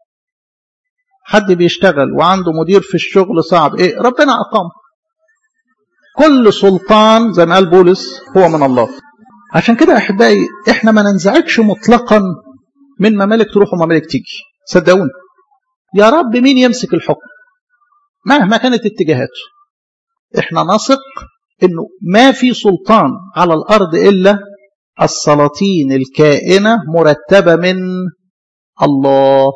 حد بيشتغل وعنده مدير في الشغل صعب ايه ربنا اقام كل سلطان زي ما قال بولس هو من الله عشان كده احبائي احنا ما ننزعجش مطلقا من ممالك تروح وممالك تيجي صدقوني يا رب مين يمسك الحكم مهما كانت اتجاهاته احنا نثق انه ما في سلطان على الارض الا السلاطين الكائنه مرتبه من الله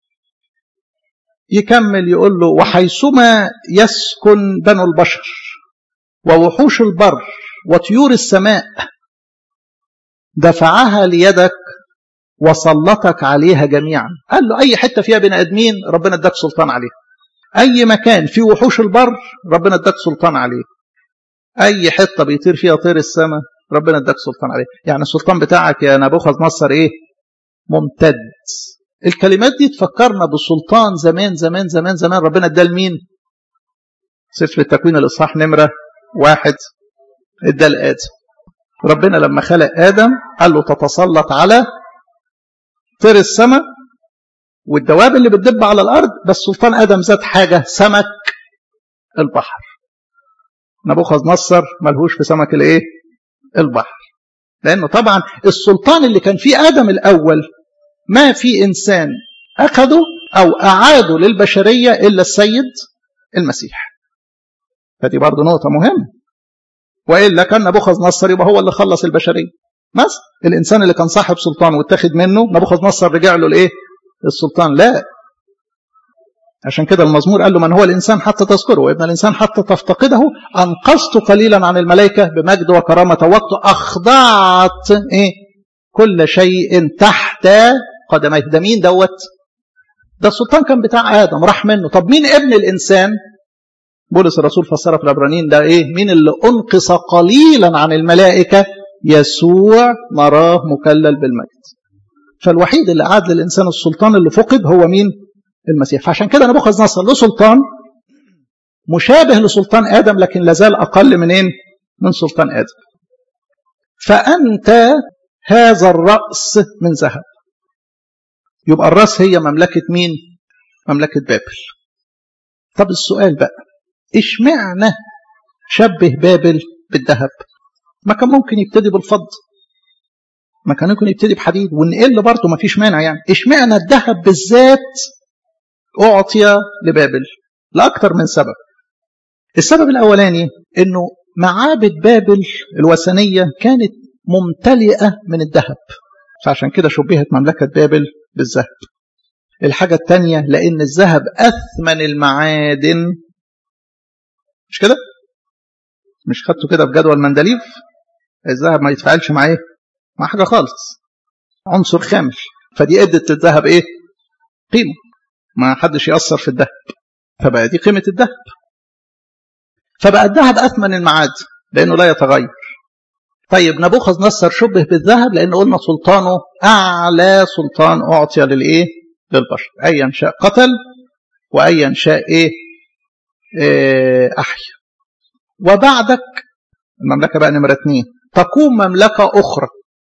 يكمل يقول له وحيثما يسكن بنو البشر ووحوش البر وطيور السماء دفعها ليدك وسلطك عليها جميعا قال له اي حته فيها بني ادمين ربنا اداك سلطان عليها اي مكان فيه وحوش البر ربنا اداك سلطان عليه اي حته بيطير فيها طير السماء ربنا اداك سلطان عليه يعني السلطان بتاعك يا نبوخذ نصر ايه ممتد الكلمات دي تفكرنا بالسلطان زمان زمان زمان زمان ربنا اداه لمين سفر التكوين الاصحاح نمره واحد اداه لادم ربنا لما خلق ادم قال له تتسلط على طير السماء والدواب اللي بتدب على الارض بس سلطان ادم زاد حاجه سمك البحر نبوخذ نصر ملهوش في سمك الايه البحر لانه طبعا السلطان اللي كان فيه ادم الاول ما في انسان اخذه او اعاده للبشريه الا السيد المسيح فدي برضه نقطه مهمه والا كان نبوخذ نصر يبقى هو اللي خلص البشريه بس الانسان اللي كان صاحب سلطان واتخذ منه نبوخذ نصر رجع له الايه السلطان لا عشان كده المزمور قال له من هو الإنسان حتى تذكره وابن الإنسان حتى تفتقده أنقذت قليلا عن الملائكة بمجد وكرامة وقت أخضعت إيه؟ كل شيء تحت قدميه ده مين دوت ده السلطان كان بتاع آدم راح منه طب مين ابن الإنسان بولس الرسول فسر في العبرانيين ده إيه مين اللي أنقص قليلا عن الملائكة يسوع نراه مكلل بالمجد فالوحيد اللي عاد للإنسان السلطان اللي فقد هو مين المسيح فعشان كده نبوخذ نصر له سلطان مشابه لسلطان آدم لكن لازال أقل منين من سلطان آدم فأنت هذا الرأس من ذهب يبقى الراس هي مملكة مين مملكة بابل طب السؤال بقى اشمعنى شبه بابل بالذهب ما كان ممكن يبتدي بالفضة ما كان ممكن يبتدي بحديد ونقل برضه ما فيش مانع يعني اشمعنى الذهب بالذات أعطي لبابل لأكثر من سبب السبب الأولاني أنه معابد بابل الوثنية كانت ممتلئة من الذهب فعشان كده شبهت مملكة بابل بالذهب الحاجة الثانية لأن الذهب أثمن المعادن مش كده؟ مش خدته كده في جدول مندليف الذهب ما يتفاعلش مع ايه؟ مع حاجة خالص عنصر خامل فدي ادت للذهب ايه؟ قيمة ما حدش يأثر في الذهب فبقى دي قيمة الذهب فبقى الذهب أثمن المعادن لأنه لا يتغير طيب نبوخذ نصر شبه بالذهب لأن قلنا سلطانه أعلى سلطان أعطي للإيه؟ للبشر أيا شاء قتل وأيا شاء إيه؟ إيه أحيا وبعدك المملكة بقى نمرة اثنين تقوم مملكة أخرى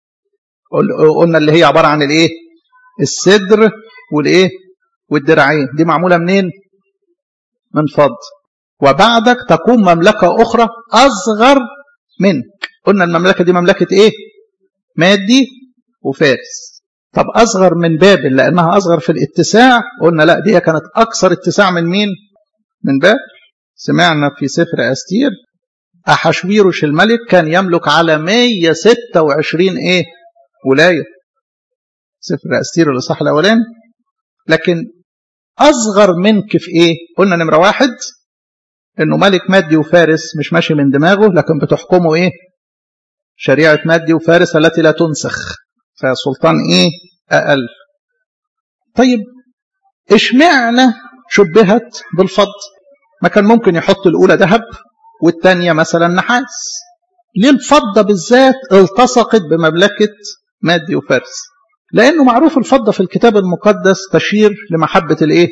قلنا اللي هي عبارة عن الإيه؟ السدر والإيه؟ والدرعين دي معمولة منين؟ من فض وبعدك تقوم مملكة أخرى أصغر منك قلنا المملكة دي مملكة إيه؟ مادي وفارس طب أصغر من بابل لأنها أصغر في الاتساع قلنا لا دي كانت أكثر اتساع من مين؟ من بابل سمعنا في سفر أستير أحشويروش الملك كان يملك على 126 إيه؟ ولاية سفر أستير الإصحاح الأولاني لكن أصغر منك في إيه؟ قلنا نمرة واحد إنه ملك مادي وفارس مش ماشي من دماغه لكن بتحكمه إيه؟ شريعة مادي وفارس التي لا تنسخ فسلطان إيه؟ أقل طيب إشمعنى شبهت بالفضل ما كان ممكن يحط الأولى ذهب والثانية مثلا نحاس ليه الفضة بالذات التصقت بمملكة مادي وفارس لأنه معروف الفضة في الكتاب المقدس تشير لمحبة الإيه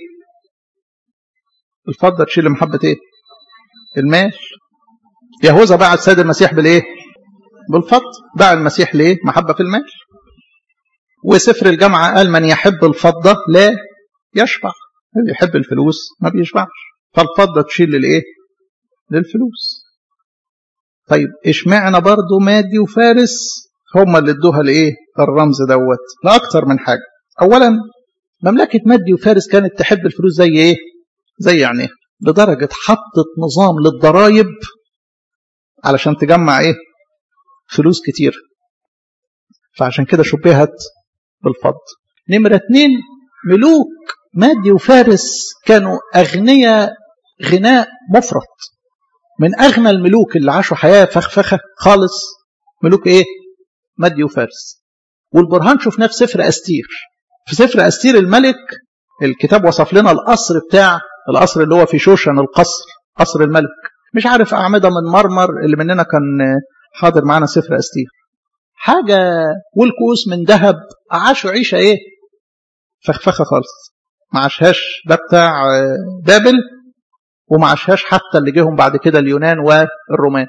الفضة تشير لمحبة إيه المال يهوذا باع السيد المسيح بالإيه بالفضة باع المسيح ليه محبة في المال وسفر الجامعة قال من يحب الفضة لا يشبع اللي يحب الفلوس ما بيشبعش فالفضة تشير للإيه للفلوس طيب اشمعنى برضه مادي وفارس هم اللي ادوها لايه الرمز دوت لاكتر من حاجه اولا مملكه مادي وفارس كانت تحب الفلوس زي ايه زي يعني لدرجه حطت نظام للضرايب علشان تجمع ايه فلوس كتير فعشان كده شبهت بالفضل نمرة اتنين ملوك مادي وفارس كانوا أغنياء غناء مفرط من أغنى الملوك اللي عاشوا حياة فخفخة خالص ملوك إيه؟ مادي وفارس والبرهان شفناه في سفر أستير في سفر أستير الملك الكتاب وصف لنا القصر بتاع القصر اللي هو في شوشن القصر قصر الملك مش عارف أعمدة من مرمر اللي مننا كان حاضر معانا سفر أستير حاجة والكؤوس من ذهب عاشوا عيشة إيه فخفخة خالص ما عاشهاش ده بتاع بابل وما عاشهاش حتى اللي جيهم بعد كده اليونان والرومان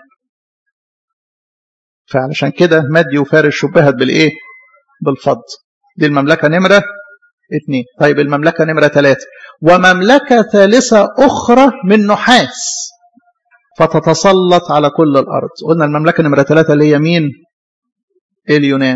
فعلشان كده مادي وفارس شبهت بالايه بالفض دي المملكه نمره اثنين طيب المملكه نمره ثلاثه ومملكه ثالثه اخرى من نحاس فتتسلط على كل الارض قلنا المملكه نمره ثلاثه اللي هي مين اليونان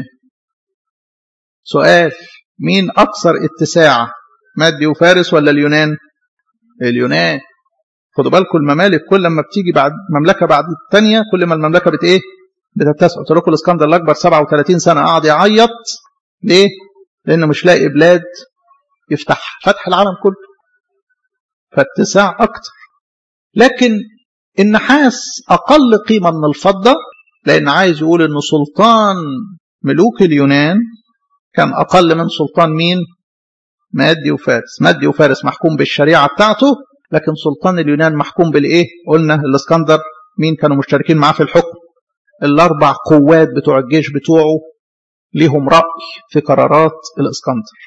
سؤال مين اكثر اتساع مادي وفارس ولا اليونان اليونان خدوا بالكم الممالك كل ما بتيجي بعد مملكه بعد الثانيه كل ما المملكه بت ايه بتتسع قلت لكم الاسكندر الاكبر 37 سنه قعد يعيط ليه لانه مش لاقي بلاد يفتحها فتح العالم كله فاتساع اكتر لكن النحاس اقل قيمه من الفضه لان عايز يقول ان سلطان ملوك اليونان كان اقل من سلطان مين مادي وفارس مادي وفارس محكوم بالشريعه بتاعته لكن سلطان اليونان محكوم بالايه قلنا الاسكندر مين كانوا مشتركين معاه في الحكم الاربع قوات بتوع الجيش بتوعه ليهم راي في قرارات الاسكندر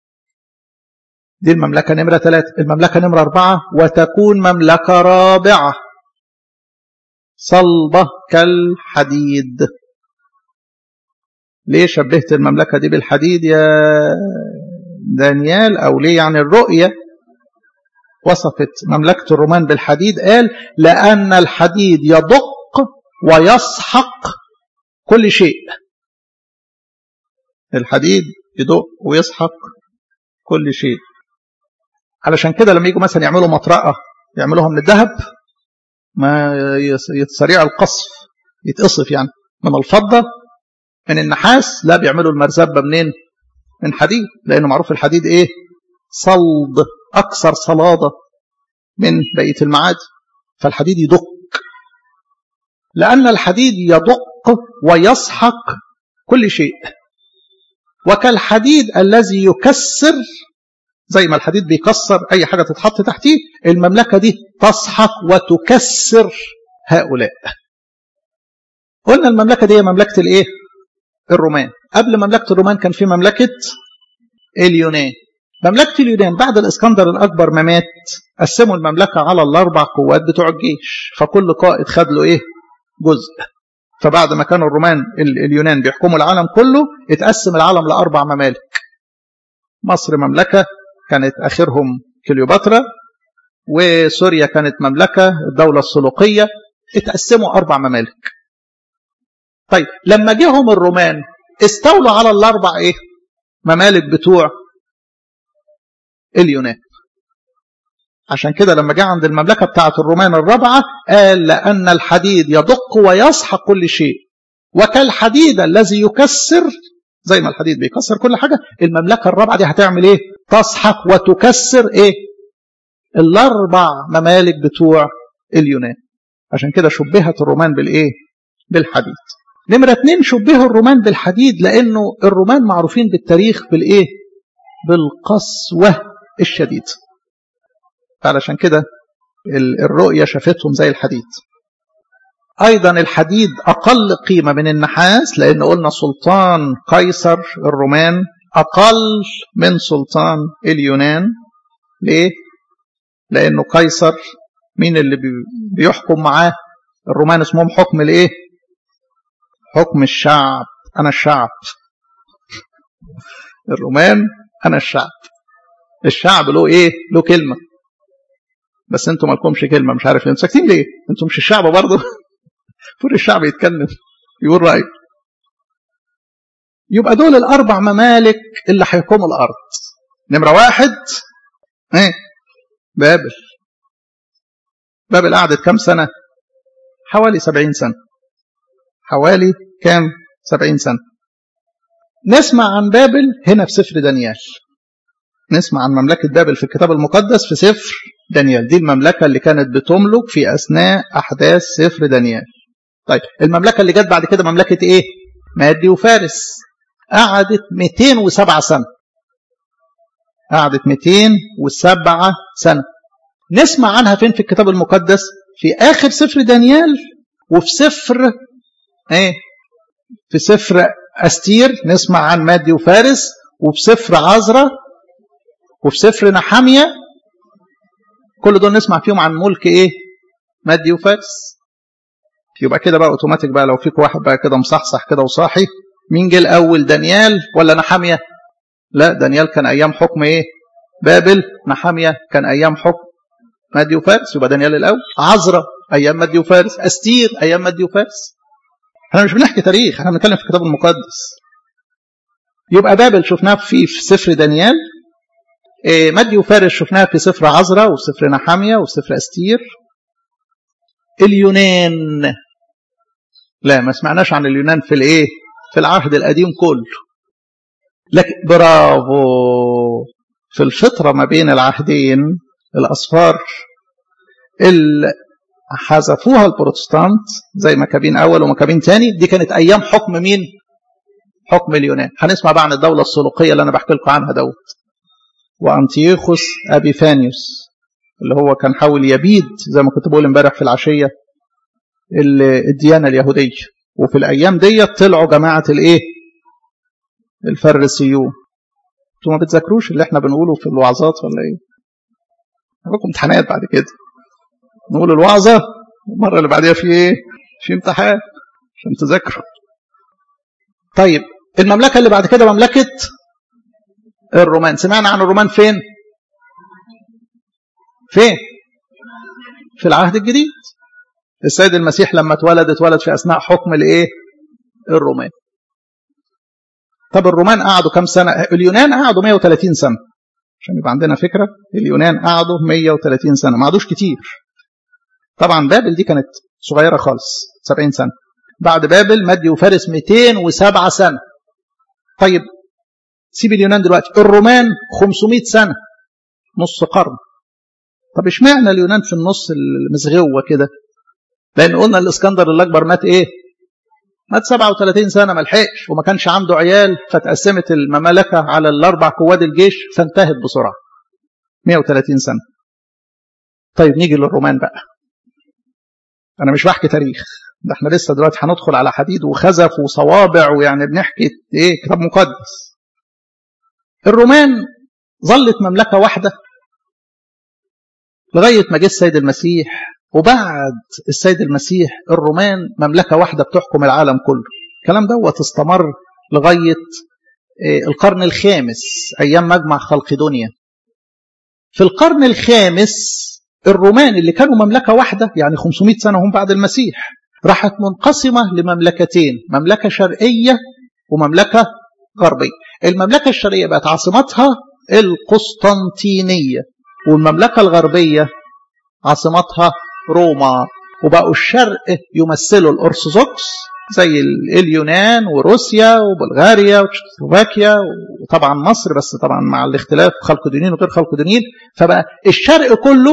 دي المملكه نمره ثلاثه المملكه نمره اربعه وتكون مملكه رابعه صلبه كالحديد ليه شبهت المملكه دي بالحديد يا دانيال أو ليه يعني الرؤية وصفت مملكة الرومان بالحديد قال لأن الحديد يدق ويسحق كل شيء الحديد يدق ويسحق كل شيء علشان كده لما يجوا مثلا يعملوا مطرقة يعملوها من الذهب ما يتسريع القصف يتقصف يعني من الفضة من النحاس لا بيعملوا المرزبة منين من حديد لأنه معروف الحديد إيه صلد أكثر صلادة من بقية المعادن فالحديد يدق لأن الحديد يدق ويسحق كل شيء وكالحديد الذي يكسر زي ما الحديد بيكسر أي حاجة تتحط تحتيه المملكة دي تسحق وتكسر هؤلاء قلنا المملكة دي هي مملكة الإيه؟ الرومان قبل مملكة الرومان كان في مملكة اليونان مملكة اليونان بعد الإسكندر الأكبر ما مات قسموا المملكة على الأربع قوات بتوع الجيش فكل قائد خد له إيه جزء فبعد ما كانوا الرومان اليونان بيحكموا العالم كله اتقسم العالم لأربع ممالك مصر مملكة كانت آخرهم كليوباترا وسوريا كانت مملكة الدولة السلوقية اتقسموا أربع ممالك طيب لما جيهم الرومان استولوا على الأربع إيه ممالك بتوع اليونان عشان كده لما جه عند المملكة بتاعة الرومان الرابعة قال لأن الحديد يدق ويسحق كل شيء وكالحديد الذي يكسر زي ما الحديد بيكسر كل حاجة المملكة الرابعة دي هتعمل ايه تسحق وتكسر ايه الاربع ممالك بتوع اليونان عشان كده شبهت الرومان بالايه بالحديد نمرة اتنين شبهوا الرومان بالحديد لانه الرومان معروفين بالتاريخ بالايه بالقسوة الشديد فعلشان كده الرؤية شافتهم زي الحديد أيضا الحديد أقل قيمة من النحاس لأن قلنا سلطان قيصر الرومان أقل من سلطان اليونان ليه؟ لأنه قيصر مين اللي بيحكم معاه الرومان اسمهم حكم الإيه؟ حكم الشعب أنا الشعب الرومان أنا الشعب الشعب له إيه؟ له كلمة بس انتوا مالكمش كلمة مش عارف ليه انتوا ساكتين ليه؟ انتوا مش الشعب برضه فور الشعب يتكلم يقول رأيه يبقى دول الأربع ممالك اللي هيحكموا الأرض نمرة واحد ايه بابل بابل قعدت كام سنة حوالي سبعين سنة حوالي كام سبعين سنة نسمع عن بابل هنا في سفر دانيال نسمع عن مملكة بابل في الكتاب المقدس في سفر دانيال دي المملكة اللي كانت بتملك في أثناء أحداث سفر دانيال طيب المملكة اللي جت بعد كده مملكة إيه مادي وفارس قعدت 207 سنة قعدت 207 سنة نسمع عنها فين في الكتاب المقدس في آخر سفر دانيال وفي سفر ايه في سفر أستير نسمع عن مادي وفارس وفي سفر عزرة وفي سفر نحامية كل دول نسمع فيهم عن ملك ايه مادي وفارس يبقى كده بقى اوتوماتيك بقى لو فيك واحد بقى كده مصحصح كده وصاحي مين جه الاول دانيال ولا نحامية لا دانيال كان ايام حكم ايه بابل نحامية كان ايام حكم مادي وفارس يبقى دانيال الاول عزرة ايام مادي وفارس استير ايام مادي وفارس احنا مش بنحكي تاريخ احنا بنتكلم في الكتاب المقدس يبقى بابل شفناها في في سفر دانيال إيه مادي وفارس شفناها في سفر عزرة وفي سفر نحامية وفي سفر استير اليونان لا ما سمعناش عن اليونان في الايه في العهد القديم كله لكن برافو في الفترة ما بين العهدين الأصفار اللي حذفوها البروتستانت زي مكابين أول ومكابين تاني دي كانت أيام حكم مين؟ حكم اليونان هنسمع بقى عن الدولة السلوقية اللي أنا بحكي لكم عنها دوت وأنتيوخوس أبيفانيوس اللي هو كان حاول يبيد زي ما كنت بقول امبارح في العشية الديانة اليهودية وفي الأيام دي طلعوا جماعة الإيه؟ الفريسيون انتوا ما بتذاكروش اللي احنا بنقوله في الوعظات ولا ايه؟ لكم امتحانات بعد كده نقول الوعظة المرة اللي بعديها في ايه؟ في امتحان عشان تذاكروا طيب المملكة اللي بعد كده مملكة الرومان سمعنا عن الرومان فين فين في العهد الجديد السيد المسيح لما اتولد اتولد في اثناء حكم الايه الرومان طب الرومان قعدوا كم سنه اليونان قعدوا 130 سنه عشان يبقى عندنا فكره اليونان قعدوا 130 سنه ما قعدوش كتير طبعا بابل دي كانت صغيره خالص 70 سنه بعد بابل مادي وفارس 207 سنه طيب سيب اليونان دلوقتي الرومان 500 سنه نص قرن طب اشمعنى اليونان في النص المزغوه كده لان قلنا الاسكندر الاكبر مات ايه مات 37 سنه ما لحقش وما كانش عنده عيال فتقسمت المملكه على الاربع قواد الجيش فانتهت بسرعه 130 سنه طيب نيجي للرومان بقى انا مش بحكي تاريخ ده احنا لسه دلوقتي هندخل على حديد وخزف وصوابع ويعني بنحكي ايه كتاب مقدس الرومان ظلت مملكه واحده لغايه ما جه السيد المسيح وبعد السيد المسيح الرومان مملكه واحده بتحكم العالم كله الكلام دوت استمر لغايه القرن الخامس ايام مجمع خلقدونيا في القرن الخامس الرومان اللي كانوا مملكه واحده يعني 500 سنه هم بعد المسيح راحت منقسمه لمملكتين مملكه شرقيه ومملكه غربيه المملكه الشرقيه بقت عاصمتها القسطنطينيه والمملكه الغربيه عاصمتها روما وبقوا الشرق يمثلوا الأرثوذكس زي اليونان وروسيا وبلغاريا وتشيكوسلوفاكيا وطبعا مصر بس طبعا مع الاختلاف خلق دينين وغير خلق دينين فبقى الشرق كله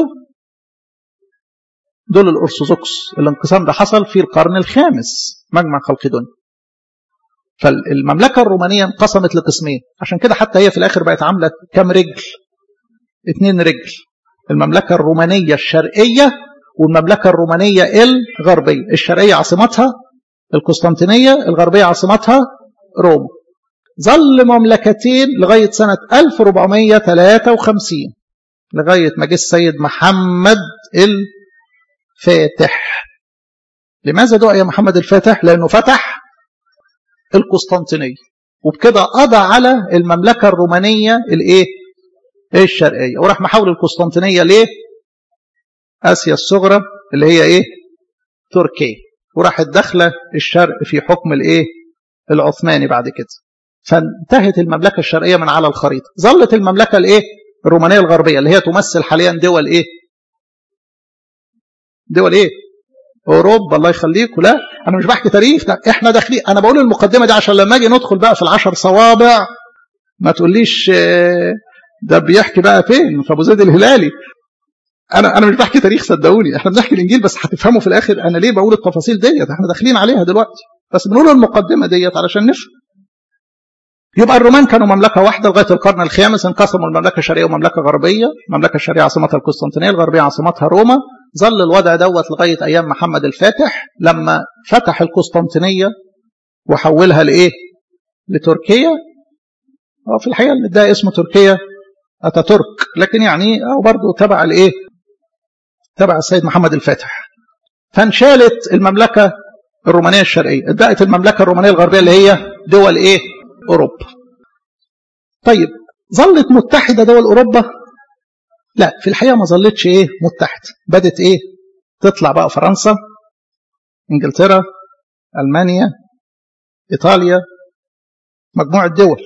دول الأرثوذكس الانقسام ده حصل في القرن الخامس مجمع خلقدون فالمملكة الرومانية انقسمت لقسمين عشان كده حتى هي في الآخر بقت عاملة كام رجل اتنين رجل المملكة الرومانية الشرقية والمملكة الرومانية الغربية الشرقية عاصمتها القسطنطينية الغربية عاصمتها روما ظل مملكتين لغاية سنة 1453 لغاية ما جه السيد محمد الفاتح لماذا دعي محمد الفاتح؟ لأنه فتح القسطنطينية وبكده قضى على المملكة الرومانية الايه؟ الشرقية وراح محول القسطنطينية ليه؟ آسيا الصغرى اللي هي إيه؟ تركيا وراحت داخلة الشرق في حكم الإيه؟ العثماني بعد كده فانتهت المملكة الشرقية من على الخريطة ظلت المملكة الإيه؟ الرومانية الغربية اللي هي تمثل حاليا دول إيه؟ دول إيه؟ أوروبا الله يخليكم لا أنا مش بحكي تاريخ لا إحنا داخلين أنا بقول المقدمة دي عشان لما أجي ندخل بقى في العشر صوابع ما تقوليش ده بيحكي بقى فين في أبو زيد الهلالي انا انا مش بحكي تاريخ صدقوني احنا بنحكي الانجيل بس هتفهموا في الاخر انا ليه بقول التفاصيل ديت احنا داخلين عليها دلوقتي بس بنقول المقدمه ديت علشان نفهم يبقى الرومان كانوا مملكه واحده لغايه القرن الخامس انقسموا المملكه الشرقيه ومملكه غربيه المملكه الشرقيه عاصمتها القسطنطينيه الغربيه عاصمتها روما ظل الوضع دوت لغايه ايام محمد الفاتح لما فتح القسطنطينيه وحولها لايه لتركيا في الحقيقه ده اسمه تركيا اتاتورك لكن يعني او برضه تبع الايه تبع السيد محمد الفاتح فانشالت المملكة الرومانية الشرقية اتبقت المملكة الرومانية الغربية اللي هي دول ايه اوروبا طيب ظلت متحدة دول اوروبا لا في الحقيقة ما ظلتش ايه متحدة بدت ايه تطلع بقى فرنسا انجلترا المانيا ايطاليا مجموعة دول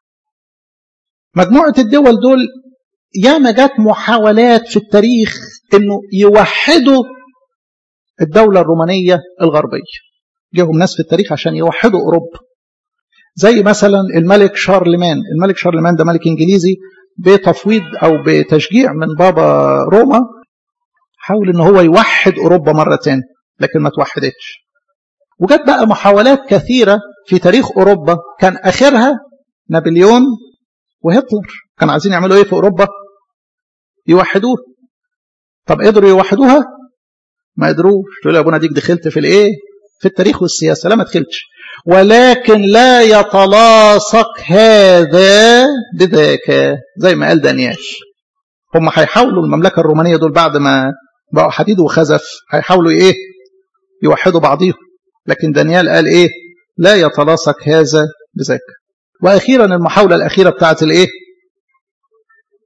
مجموعة الدول دول ياما جت محاولات في التاريخ انه يوحدوا الدولة الرومانية الغربية جاهم ناس في التاريخ عشان يوحدوا اوروبا زي مثلا الملك شارلمان الملك شارلمان ده ملك انجليزي بتفويض او بتشجيع من بابا روما حاول ان هو يوحد اوروبا مرة تاني لكن ما توحدتش وجت بقى محاولات كثيرة في تاريخ اوروبا كان اخرها نابليون وهتلر كانوا عايزين يعملوا ايه في اوروبا يوحدوها طب قدروا يوحدوها ما قدروش تقول يا ابونا ديك دخلت في الايه في التاريخ والسياسه لا ما دخلتش ولكن لا يتلاصق هذا بذاك زي ما قال دانيال هم هيحاولوا المملكه الرومانيه دول بعد ما بقوا حديد وخزف هيحاولوا ايه يوحدوا بعضيهم لكن دانيال قال ايه لا يتلاصق هذا بذاك واخيرا المحاوله الاخيره بتاعت الايه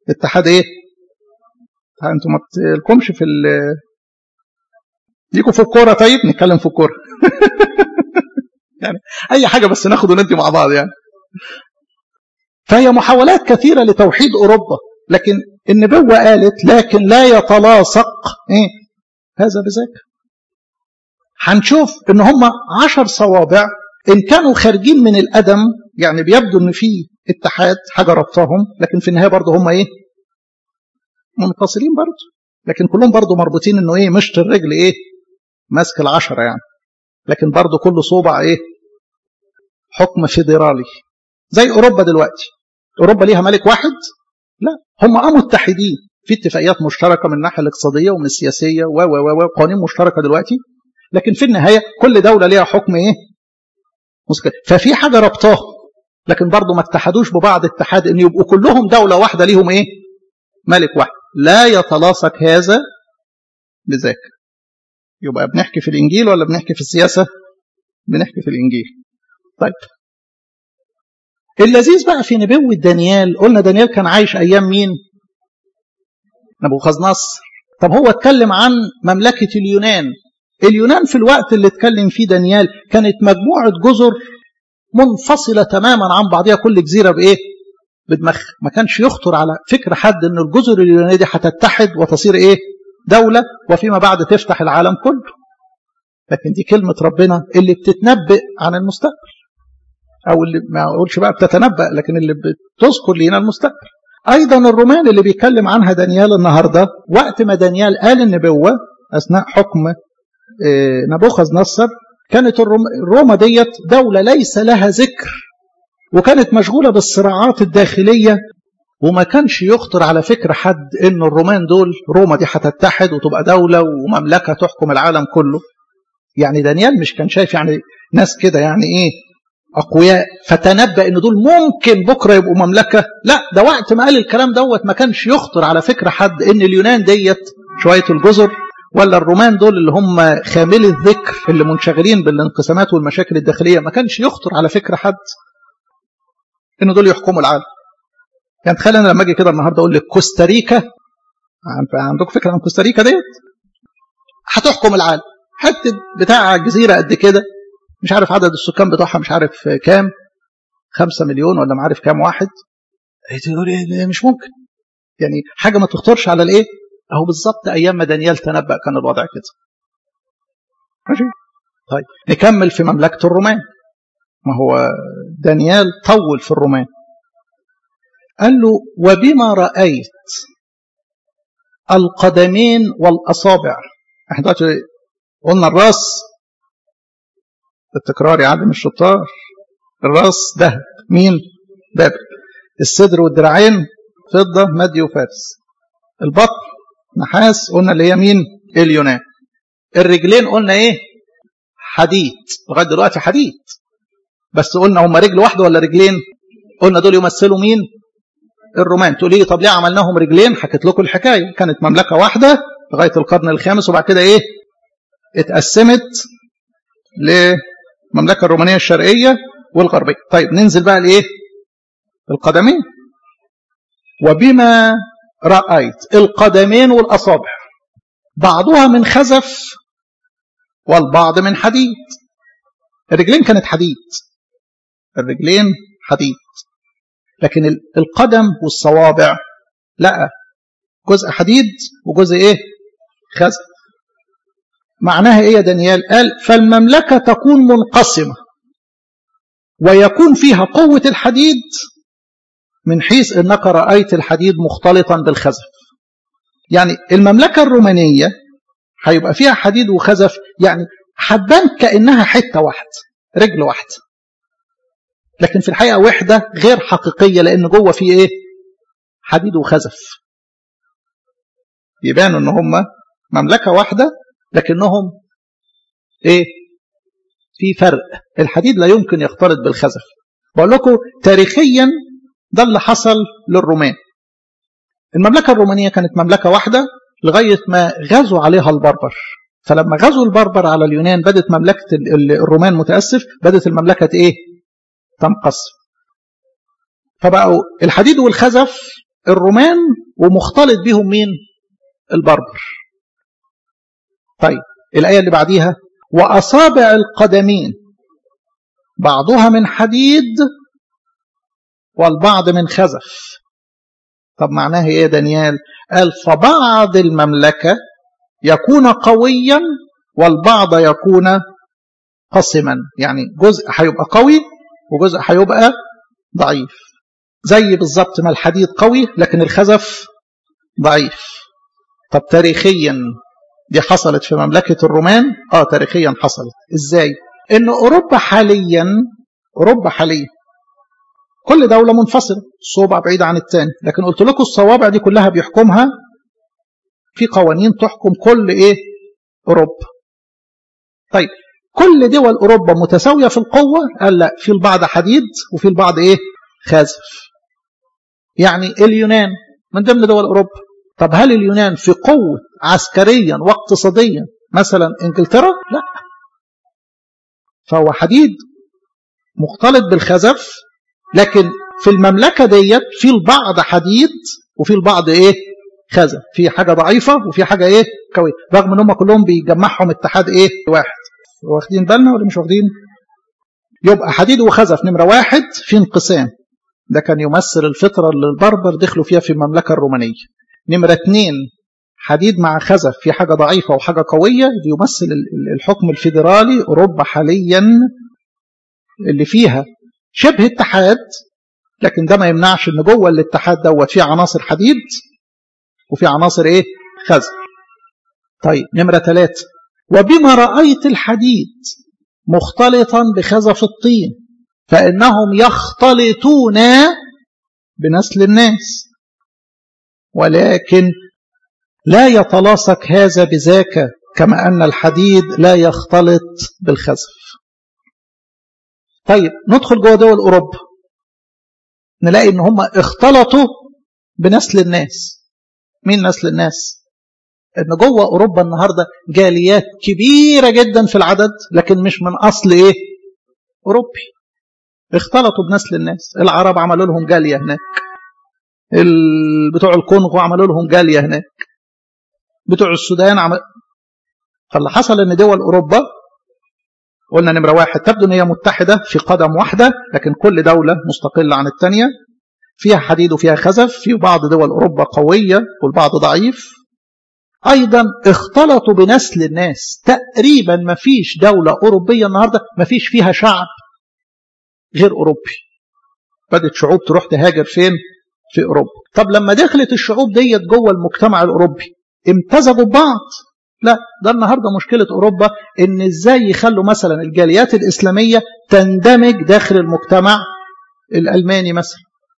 اتحاد ايه انتوا ما بتلكمش في ال ليكوا في الكوره طيب نتكلم في الكوره يعني اي حاجه بس ناخد وندي مع بعض يعني فهي محاولات كثيره لتوحيد اوروبا لكن النبوه قالت لكن لا يتلاصق ايه هذا بذاك هنشوف ان هم عشر صوابع ان كانوا خارجين من الادم يعني بيبدو ان في اتحاد حاجه ربطهم لكن في النهايه برضه هم ايه منفصلين برضه لكن كلهم برضه مربوطين انه ايه مشط الرجل ايه ماسك العشرة يعني لكن برضه كل صوبع ايه حكم فيدرالي زي اوروبا دلوقتي اوروبا ليها ملك واحد لا هم اه متحدين في اتفاقيات مشتركه من الناحيه الاقتصاديه ومن السياسيه و و و قوانين مشتركه دلوقتي لكن في النهايه كل دوله ليها حكم ايه مسكت. ففي حاجه ربطاهم لكن برضه ما اتحدوش ببعض اتحاد ان يبقوا كلهم دوله واحده ليهم ايه ملك واحد لا يتلاصق هذا بذاك يبقى بنحكي في الانجيل ولا بنحكي في السياسه بنحكي في الانجيل طيب اللذيذ بقى في نبوة دانيال قلنا دانيال كان عايش أيام مين نبوخذ نصر طب هو اتكلم عن مملكة اليونان اليونان في الوقت اللي اتكلم فيه دانيال كانت مجموعة جزر منفصلة تماما عن بعضها كل جزيرة بإيه بدماغ ما كانش يخطر على فكر حد ان الجزر اليونانية دي هتتحد وتصير ايه دولة وفيما بعد تفتح العالم كله لكن دي كلمة ربنا اللي بتتنبئ عن المستقبل او اللي ما اقولش بقى بتتنبأ لكن اللي بتذكر لنا المستقبل ايضا الرومان اللي بيتكلم عنها دانيال النهارده وقت ما دانيال قال النبوه اثناء حكم نبوخذ نصر كانت روما ديت دوله ليس لها ذكر وكانت مشغوله بالصراعات الداخليه وما كانش يخطر على فكر حد ان الرومان دول روما دي هتتحد وتبقى دوله ومملكه تحكم العالم كله يعني دانيال مش كان شايف يعني ناس كده يعني ايه اقوياء فتنبأ ان دول ممكن بكره يبقوا مملكه لا ده وقت ما قال الكلام دوت ما كانش يخطر على فكره حد ان اليونان ديت شويه الجزر ولا الرومان دول اللي هم خاملي الذكر اللي منشغلين بالانقسامات والمشاكل الداخليه ما كانش يخطر على فكره حد ان دول يحكموا العالم يعني تخيل انا لما اجي كده النهارده اقول لك كوستاريكا عندكم فكره عن كوستاريكا ديت هتحكم العالم حته بتاع جزيره قد كده مش عارف عدد السكان بتوعها مش عارف كام خمسة مليون ولا ما عارف كام واحد تقول ايه مش ممكن يعني حاجة ما تخطرش على الايه اهو بالظبط ايام ما دانيال تنبأ كان الوضع كده ماشي طيب نكمل في مملكة الرومان ما هو دانيال طول في الرومان قال له وبما رأيت القدمين والأصابع احنا دلوقتي قلنا الراس التكرار يعلم الشطار الراس ذهب مين بابل الصدر والدراعين فضة مادي وفارس البطن نحاس قلنا اللي هي مين اليونان الرجلين قلنا ايه حديد لغايه دلوقتي حديد بس قلنا هم رجل واحده ولا رجلين قلنا دول يمثلوا مين الرومان تقول لي طب ليه عملناهم رجلين حكيت لكم الحكايه كانت مملكه واحده لغايه القرن الخامس وبعد كده ايه اتقسمت للمملكه الرومانيه الشرقيه والغربيه طيب ننزل بقى لايه القدمين وبما رايت القدمين والاصابع بعضها من خزف والبعض من حديد الرجلين كانت حديد الرجلين حديد لكن القدم والصوابع لا جزء حديد وجزء ايه خزف معناها ايه يا دانيال قال فالمملكة تكون منقسمة ويكون فيها قوة الحديد من حيث انك رأيت الحديد مختلطا بالخزف يعني المملكة الرومانية هيبقى فيها حديد وخزف يعني حبان كأنها حتة واحدة رجل واحدة لكن في الحقيقة وحدة غير حقيقية لأن جوه في إيه حديد وخزف يبانوا إن هم مملكة واحدة لكنهم إيه في فرق الحديد لا يمكن يختلط بالخزف بقول لكم تاريخيا ده اللي حصل للرومان المملكة الرومانية كانت مملكة واحدة لغاية ما غزوا عليها البربر فلما غزوا البربر على اليونان بدت مملكة الرومان متأسف بدت المملكة إيه تنقسم فبقوا الحديد والخزف الرومان ومختلط بيهم مين البربر طيب الآية اللي بعديها وأصابع القدمين بعضها من حديد والبعض من خزف طب معناها ايه دانيال قال فبعض المملكة يكون قويا والبعض يكون قسما يعني جزء هيبقى قوي وجزء هيبقى ضعيف زي بالظبط ما الحديد قوي لكن الخزف ضعيف طب تاريخيا دي حصلت في مملكة الرومان اه تاريخيا حصلت ازاي ان اوروبا حاليا اوروبا حاليا كل دولة منفصلة صوبع بعيد عن الثاني لكن قلت لكم الصوابع دي كلها بيحكمها في قوانين تحكم كل ايه اوروبا طيب كل دول اوروبا متساوية في القوة قال لا في البعض حديد وفي البعض ايه خازف يعني اليونان من ضمن دول اوروبا طب هل اليونان في قوة عسكريا واقتصاديا مثلا انجلترا لا فهو حديد مختلط بالخزف لكن في المملكة ديت في البعض حديد وفي البعض ايه خزف في حاجة ضعيفة وفي حاجة ايه قوية رغم ان هم كلهم بيجمعهم اتحاد ايه واحد واخدين بالنا ولا مش واخدين يبقى حديد وخزف نمرة واحد في انقسام ده كان يمثل الفترة اللي البربر دخلوا فيها في المملكة الرومانية نمرة اتنين حديد مع خزف في حاجة ضعيفة وحاجة قوية يمثل الحكم الفيدرالي أوروبا حاليا اللي فيها شبه اتحاد لكن ده ما يمنعش ان جوه الاتحاد دوت فيه عناصر حديد وفي عناصر ايه خزف طيب نمرة ثلاثة وبما رأيت الحديد مختلطا بخزف الطين فإنهم يختلطون بنسل الناس ولكن لا يتلاصق هذا بذاك كما أن الحديد لا يختلط بالخزف طيب ندخل جوه دول أوروبا نلاقي إن هم اختلطوا بنسل الناس مين نسل الناس إن جوه أوروبا النهاردة جاليات كبيرة جدا في العدد لكن مش من أصل إيه أوروبي اختلطوا بنسل الناس العرب عملوا لهم جالية هناك بتوع الكونغو عملوا لهم جالية هناك بتوع السودان عمل فاللي حصل ان دول اوروبا قلنا نمره واحد تبدو ان هي متحده في قدم واحده لكن كل دوله مستقله عن الثانيه فيها حديد وفيها خزف في بعض دول اوروبا قويه والبعض ضعيف ايضا اختلطوا بنسل الناس تقريبا ما فيش دوله اوروبيه النهارده ما فيش فيها شعب غير اوروبي بدات شعوب تروح تهاجر فين في اوروبا طب لما دخلت الشعوب ديت جوه المجتمع الاوروبي امتزجوا ببعض لا ده النهارده مشكله اوروبا ان ازاي يخلوا مثلا الجاليات الاسلاميه تندمج داخل المجتمع الالماني مثلا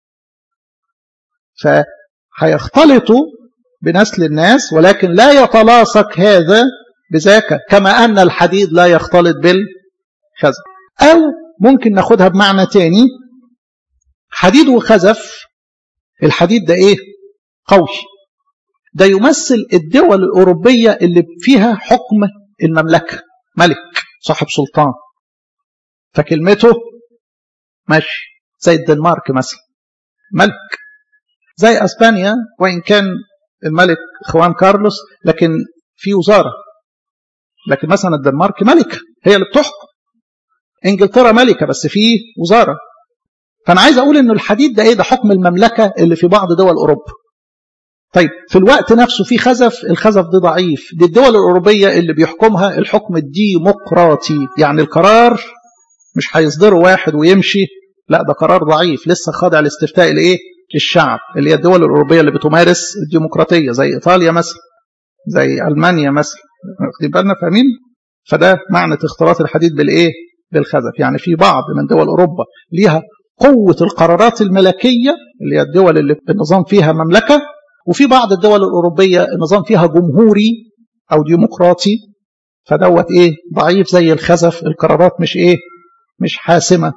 فهيختلطوا بنسل الناس ولكن لا يتلاصق هذا بذاك كما ان الحديد لا يختلط بالخزف او ممكن ناخدها بمعنى تاني حديد وخزف الحديد ده ايه قوي ده يمثل الدول الأوروبية اللي فيها حكم المملكة ملك صاحب سلطان فكلمته ماشي زي الدنمارك مثلا ملك زي أسبانيا وإن كان الملك خوان كارلوس لكن في وزارة لكن مثلا الدنمارك ملكة هي اللي بتحكم انجلترا ملكة بس في وزارة فأنا عايز أقول إنه الحديد ده إيه ده حكم المملكة اللي في بعض دول أوروبا طيب في الوقت نفسه في خزف الخزف ده ضعيف دي الدول الأوروبية اللي بيحكمها الحكم الديمقراطي يعني القرار مش هيصدره واحد ويمشي لا ده قرار ضعيف لسه خاضع لاستفتاء الايه الشعب اللي هي الدول الأوروبية اللي بتمارس الديمقراطية زي إيطاليا مثلا زي ألمانيا مثلا واخدين بالنا فاهمين فده معنى اختلاط الحديد بالايه بالخزف يعني في بعض من دول أوروبا ليها قوة القرارات الملكية اللي هي الدول اللي النظام فيها مملكة وفي بعض الدول الأوروبية النظام فيها جمهوري أو ديمقراطي فدوت إيه ضعيف زي الخزف القرارات مش إيه مش حاسمة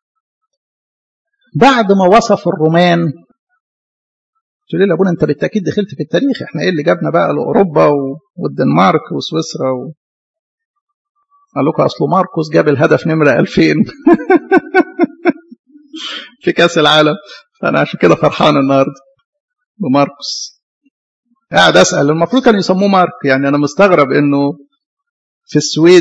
بعد ما وصف الرومان قلت لي لابونا انت بالتاكيد دخلت في التاريخ احنا ايه اللي جابنا بقى لاوروبا والدنمارك وسويسرا و... قال لكم اصله ماركوس جاب الهدف نمره 2000 في كاس العالم فانا عشان كده فرحان النهارده بماركوس قاعد اسال المفروض كانوا يسموه مارك يعني انا مستغرب انه في السويد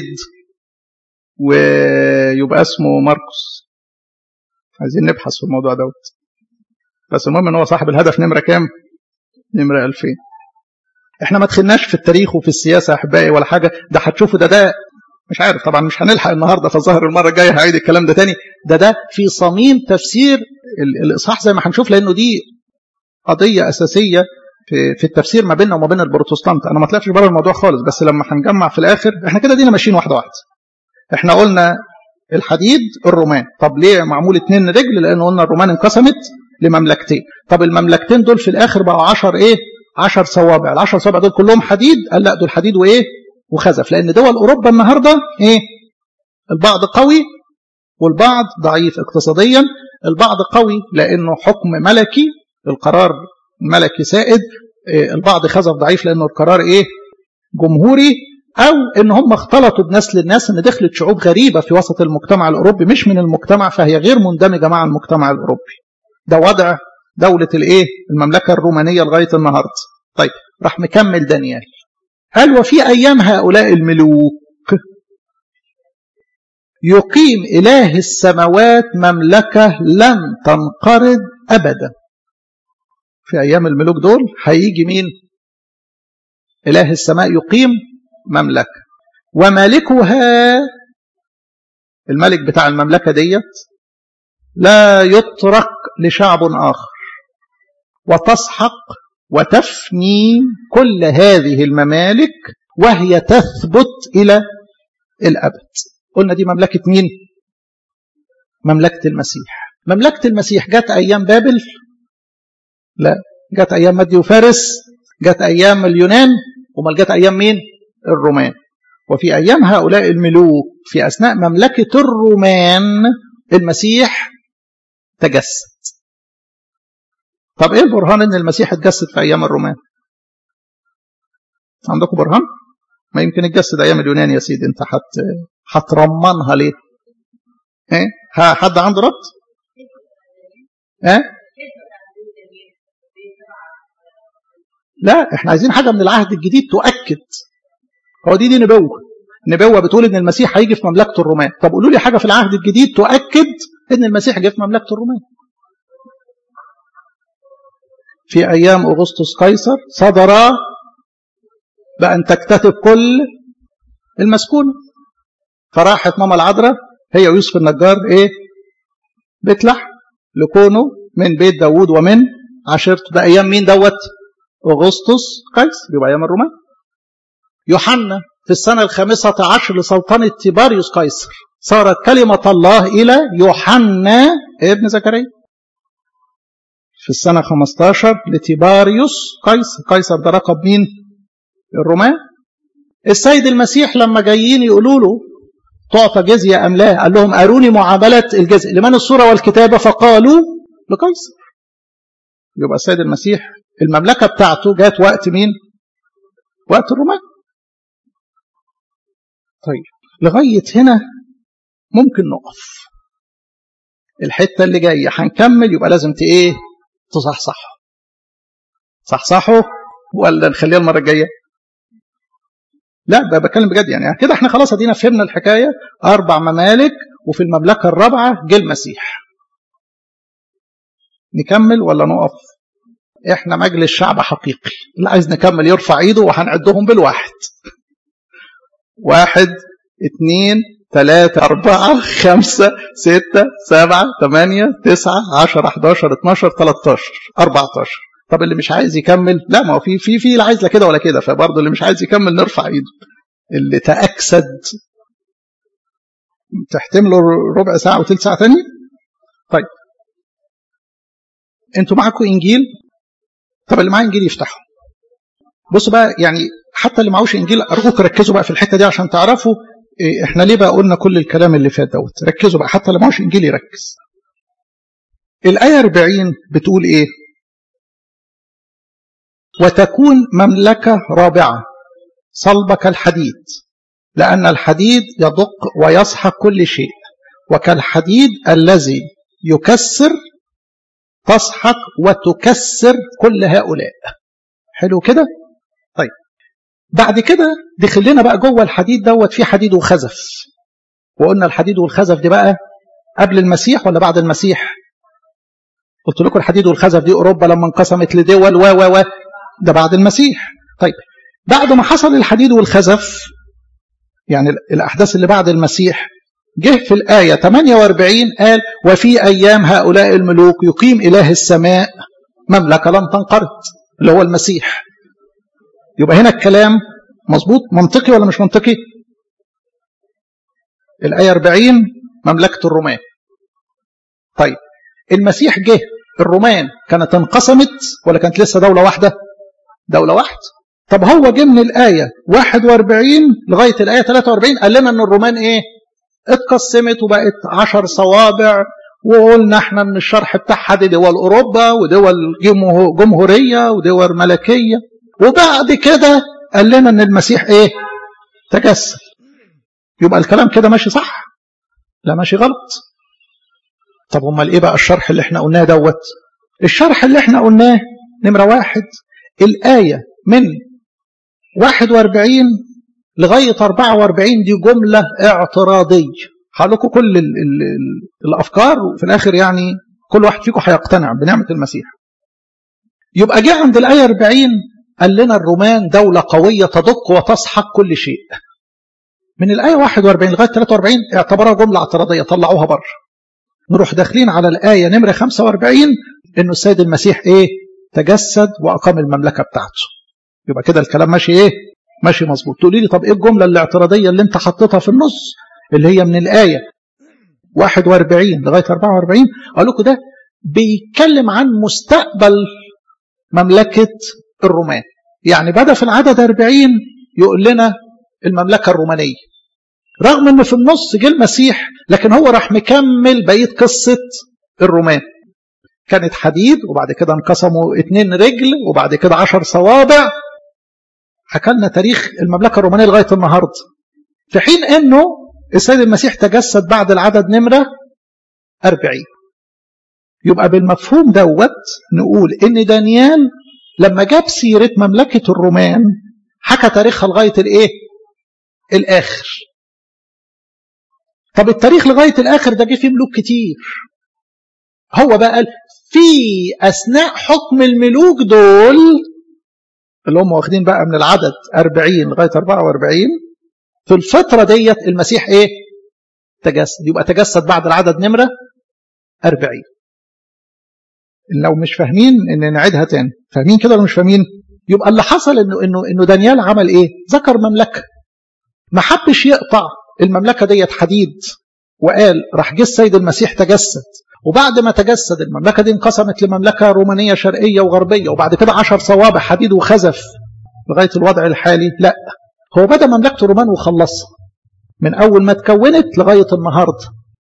ويبقى اسمه ماركوس عايزين نبحث في الموضوع دوت بس المهم ان هو صاحب الهدف نمره كام نمره 2000 احنا ما دخلناش في التاريخ وفي السياسه احبائي ولا حاجه ده هتشوفوا ده ده مش عارف طبعا مش هنلحق النهارده فالظاهر المره الجايه هعيد الكلام ده تاني ده ده في صميم تفسير الاصحاح زي ما هنشوف لانه دي قضيه اساسيه في في التفسير ما بيننا وما بين البروتستانت انا ما طلعتش بره الموضوع خالص بس لما هنجمع في الاخر احنا كده دينا ماشيين واحده واحده احنا قلنا الحديد الرومان طب ليه معمول اتنين رجل لان قلنا الرومان انقسمت لمملكتين طب المملكتين دول في الاخر بقوا 10 ايه 10 صوابع ال10 صوابع دول كلهم حديد قال لا دول حديد وايه وخزف لان دول اوروبا النهارده ايه البعض قوي والبعض ضعيف اقتصاديا البعض قوي لانه حكم ملكي القرار ملكي سائد إيه البعض خزف ضعيف لانه القرار ايه جمهوري او ان هم اختلطوا بنسل الناس ان دخلت شعوب غريبه في وسط المجتمع الاوروبي مش من المجتمع فهي غير مندمجه مع المجتمع الاوروبي ده وضع دوله الايه المملكه الرومانيه لغايه النهارده طيب راح مكمل دانيال قال وفي ايام هؤلاء الملوك يقيم اله السماوات مملكه لن تنقرض ابدا في ايام الملوك دول هيجي مين اله السماء يقيم مملكه ومالكها الملك بتاع المملكه ديت لا يترك لشعب اخر وتسحق وتفني كل هذه الممالك وهي تثبت الى الابد قلنا دي مملكه مين مملكه المسيح مملكه المسيح جت ايام بابل لا جت ايام مادي وفارس جت ايام اليونان امال جت ايام مين الرومان وفي ايام هؤلاء الملوك في اثناء مملكه الرومان المسيح تجسد طب ايه البرهان ان المسيح اتجسد في ايام الرومان عندكم برهان ما يمكن اتجسد ايام اليونان يا سيدي انت حت هترمنها ليه ايه حد عنده رد ايه لا احنا عايزين حاجه من العهد الجديد تؤكد هو دي دي نبوه نبوه بتقول ان المسيح هيجي في مملكه الرومان طب قولوا لي حاجه في العهد الجديد تؤكد ان المسيح جه في مملكه الرومان في ايام اغسطس قيصر صدر بان تكتتب كل المسكونه فراحت ماما العذراء هي ويوسف النجار ايه بيت لحم لكونه من بيت داوود ومن عشيرته ده ايام مين دوت اغسطس قيصر يبقى ايام الرومان يوحنا في السنة الخامسة عشر لسلطنة تيباريوس قيصر صارت كلمة الله إلى يوحنا ابن زكريا في السنة 15 لتيباريوس قيصر قيصر ده رقب مين الرومان السيد المسيح لما جايين يقولوا له تعطى جزية أم لا قال لهم أروني معاملة الجزية لمن الصورة والكتابة فقالوا لقيصر يبقى السيد المسيح المملكة بتاعته جات وقت مين وقت الرومان طيب لغاية هنا ممكن نقف الحتة اللي جاية هنكمل يبقى لازم ايه تصحصحه صحصحه ولا نخليها المرة الجاية لا ده بتكلم بجد يعني. يعني كده احنا خلاص ادينا فهمنا الحكاية أربع ممالك وفي المملكة الرابعة جه المسيح نكمل ولا نقف احنا مجلس شعب حقيقي اللي عايز نكمل يرفع ايده وهنعدهم بالواحد واحد اثنين ثلاثة أربعة خمسة ستة سبعة ثمانية تسعة عشرة 11 12 13 14 طب اللي مش عايز يكمل لا ما هو في في في لا عايز لا كده ولا كده فبرضه اللي مش عايز يكمل نرفع ايده اللي تأكسد تحتملوا ربع ساعة وثلث ساعة تاني طيب انتوا معاكم انجيل طب اللي معاه انجيل يفتحه بصوا بقى يعني حتى اللي معهوش انجيل ارجوك ركزوا بقى في الحته دي عشان تعرفوا إيه احنا ليه بقى قلنا كل الكلام اللي فات دوت ركزوا بقى حتى اللي معهوش انجيل يركز الايه 40 بتقول ايه وتكون مملكه رابعه صلبك الحديد لان الحديد يدق ويسحق كل شيء وكالحديد الذي يكسر تسحق وتكسر كل هؤلاء حلو كده بعد كده دخل لنا بقى جوه الحديد دوت في حديد وخزف وقلنا الحديد والخزف دي بقى قبل المسيح ولا بعد المسيح قلت لكم الحديد والخزف دي اوروبا لما انقسمت لدول و و و ده بعد المسيح طيب بعد ما حصل الحديد والخزف يعني الاحداث اللي بعد المسيح جه في الآية 48 قال وفي أيام هؤلاء الملوك يقيم إله السماء مملكة لن تنقرض اللي هو المسيح يبقى هنا الكلام مظبوط منطقي ولا مش منطقي الآية 40 مملكة الرومان طيب المسيح جه الرومان كانت انقسمت ولا كانت لسه دولة واحدة دولة واحدة طب هو جه من الآية 41 لغاية الآية 43 قال لنا أن الرومان إيه اتقسمت وبقت عشر صوابع وقلنا احنا من الشرح بتاعها دي دول اوروبا ودول جمهوريه ودول ملكيه وبعد كده قال لنا ان المسيح ايه تجسد يبقى الكلام كده ماشي صح لا ماشي غلط طب امال ايه بقى الشرح اللي احنا قلناه دوت الشرح اللي احنا قلناه نمره واحد الايه من 41 لغاية 44 دي جملة اعتراضية هقول كل ال ال ال الأفكار وفي الآخر يعني كل واحد فيكم هيقتنع بنعمة المسيح يبقى جه عند الآية 40 قال لنا الرومان دولة قوية تدق وتسحق كل شيء من الآية 41 لغاية 43 اعتبرها جملة اعتراضية طلعوها بره نروح داخلين على الآية نمرة 45 إنه السيد المسيح إيه تجسد وأقام المملكة بتاعته يبقى كده الكلام ماشي إيه ماشي مظبوط تقولي لي طب ايه الجمله الاعتراضيه اللي انت حطيتها في النص اللي هي من الايه 41 لغايه 44 اقول لكم ده بيتكلم عن مستقبل مملكه الرومان يعني بدا في العدد 40 يقول لنا المملكه الرومانيه رغم ان في النص جه المسيح لكن هو راح مكمل بقيه قصه الرومان كانت حديد وبعد كده انقسموا اتنين رجل وبعد كده عشر صوابع حكى لنا تاريخ المملكة الرومانية لغاية النهاردة في حين أنه السيد المسيح تجسد بعد العدد نمرة 40 يبقى بالمفهوم دوت نقول ان دانيال لما جاب سيرة مملكة الرومان حكى تاريخها لغاية الايه الاخر طب التاريخ لغاية الاخر ده جه فيه ملوك كتير هو بقى قال في اثناء حكم الملوك دول اللي هم واخدين بقى من العدد 40 لغايه 44 في الفتره ديت المسيح ايه؟ تجسد يبقى تجسد بعد العدد نمره 40 لو مش فاهمين ان نعيدها تاني فاهمين كده ولا مش فاهمين؟ يبقى اللي حصل انه انه انه دانيال عمل ايه؟ ذكر مملكه ما حبش يقطع المملكه ديت حديد وقال راح جه السيد المسيح تجسد وبعد ما تجسد المملكة دي انقسمت لمملكة رومانية شرقية وغربية وبعد كده عشر صوابع حديد وخزف لغاية الوضع الحالي لا هو بدأ مملكة الرومان وخلصها من أول ما اتكونت لغاية النهاردة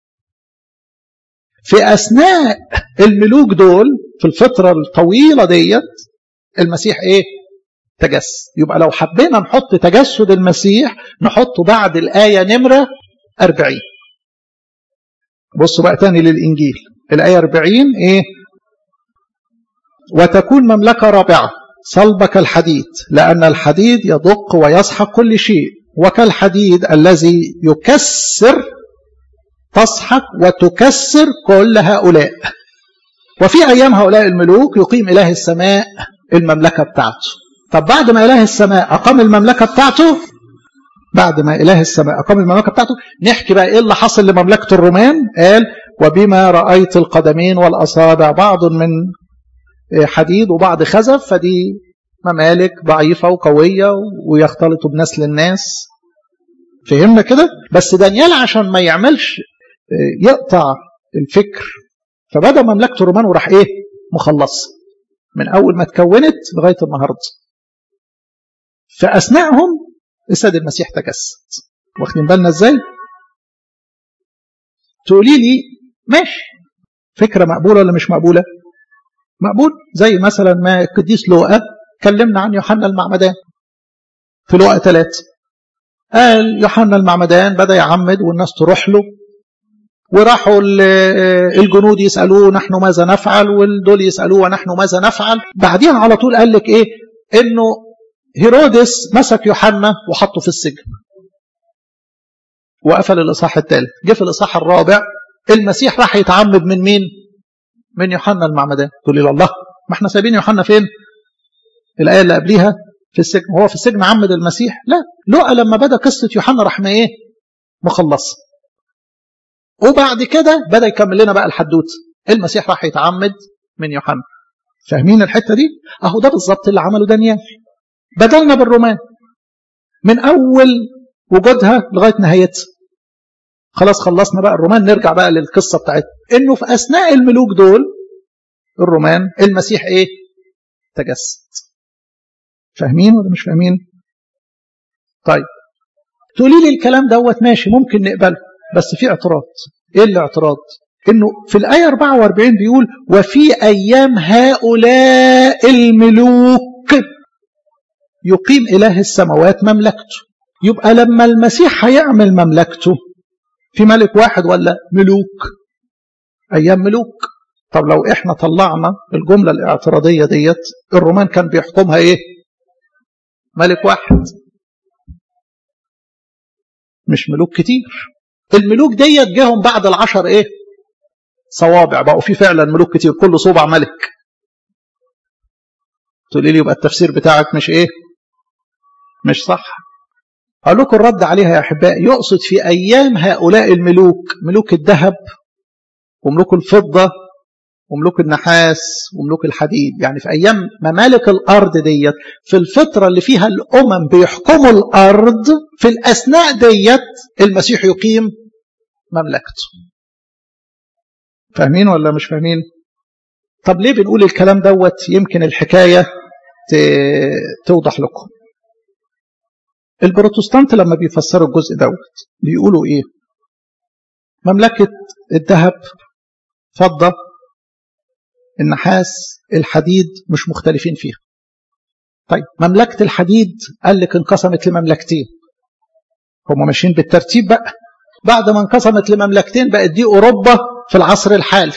في أثناء الملوك دول في الفترة الطويلة ديت المسيح إيه تجسد يبقى لو حبينا نحط تجسد المسيح نحطه بعد الآية نمرة 40 بصوا بقى تاني للإنجيل الآية 40 إيه وتكون مملكة رابعة صلبة كالحديد لأن الحديد يدق ويسحق كل شيء وكالحديد الذي يكسر تسحق وتكسر كل هؤلاء وفي أيام هؤلاء الملوك يقيم إله السماء المملكة بتاعته طب بعد ما إله السماء أقام المملكة بتاعته بعد ما إله السماء أقام المملكة بتاعته نحكي بقى إيه اللي حصل لمملكة الرومان قال وبما رأيت القدمين والأصابع بعض من حديد وبعض خزف فدي ممالك ضعيفة وقوية ويختلطوا بنسل الناس فهمنا كده بس دانيال عشان ما يعملش يقطع الفكر فبدأ مملكة الرومان وراح ايه مخلص من أول ما اتكونت لغاية النهاردة فأثناءهم السيد المسيح تجسد واخدين بالنا ازاي تقولي لي ماشي فكرة مقبولة ولا مش مقبولة مقبول زي مثلا ما القديس لوقا كلمنا عن يوحنا المعمدان في لوقا ثلاثة قال يوحنا المعمدان بدأ يعمد والناس تروح له وراحوا الجنود يسألوه نحن ماذا نفعل والدول يسألوه ونحن ماذا نفعل بعدين على طول قال لك ايه انه هيرودس مسك يوحنا وحطه في السجن وقفل الإصحاح الثالث جه في الإصحاح الرابع المسيح راح يتعمد من مين من يوحنا المعمدان تقول لي الله ما احنا سايبين يوحنا فين الآية اللي قبليها في السجن هو في السجن عمد المسيح لا لقى لما بدأ قصة يوحنا راح ما ايه مخلص وبعد كده بدأ يكمل لنا بقى الحدوت المسيح راح يتعمد من يوحنا فاهمين الحتة دي اهو ده بالظبط اللي عمله دانيال بدلنا بالرومان من اول وجودها لغايه نهايتها خلاص خلصنا بقى الرومان نرجع بقى للقصه بتاعتنا انه في اثناء الملوك دول الرومان المسيح ايه تجسد فاهمين ولا مش فاهمين طيب تقولي لي الكلام دوت ماشي ممكن نقبله بس في اعتراض ايه الاعتراض انه في الايه 44 بيقول وفي ايام هؤلاء الملوك يقيم اله السماوات مملكته يبقى لما المسيح هيعمل مملكته في ملك واحد ولا ملوك ايام ملوك طب لو احنا طلعنا الجمله الاعتراضيه ديت الرومان كان بيحكمها ايه ملك واحد مش ملوك كتير الملوك ديت جاهم بعد العشر ايه صوابع بقوا في فعلا ملوك كتير كل صوبع ملك تقولي لي يبقى التفسير بتاعك مش ايه مش صح اقول لكم الرد عليها يا احبائي يقصد في ايام هؤلاء الملوك ملوك الذهب وملوك الفضه وملوك النحاس وملوك الحديد يعني في ايام ممالك الارض ديت في الفتره اللي فيها الامم بيحكموا الارض في الاثناء ديت المسيح يقيم مملكته فاهمين ولا مش فاهمين طب ليه بنقول الكلام دوت يمكن الحكايه توضح لكم البروتستانت لما بيفسروا الجزء دوت بيقولوا ايه مملكه الذهب فضه النحاس الحديد مش مختلفين فيها طيب مملكة الحديد قال لك انقسمت لمملكتين هم ماشيين بالترتيب بقى بعد ما انقسمت لمملكتين بقت دي أوروبا في العصر الحالي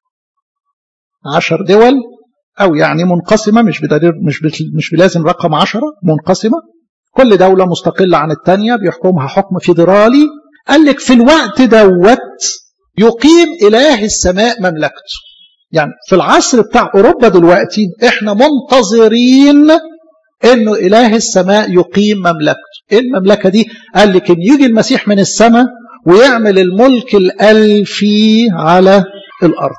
عشر دول أو يعني منقسمة مش بدليل مش مش بلازم رقم عشرة منقسمة كل دولة مستقلة عن الثانية بيحكمها حكم فيدرالي قال لك في الوقت دوت يقيم إله السماء مملكته يعني في العصر بتاع أوروبا دلوقتي احنا منتظرين انه إله السماء يقيم مملكته ايه المملكة دي قال لك ان يجي المسيح من السماء ويعمل الملك الألفي على الأرض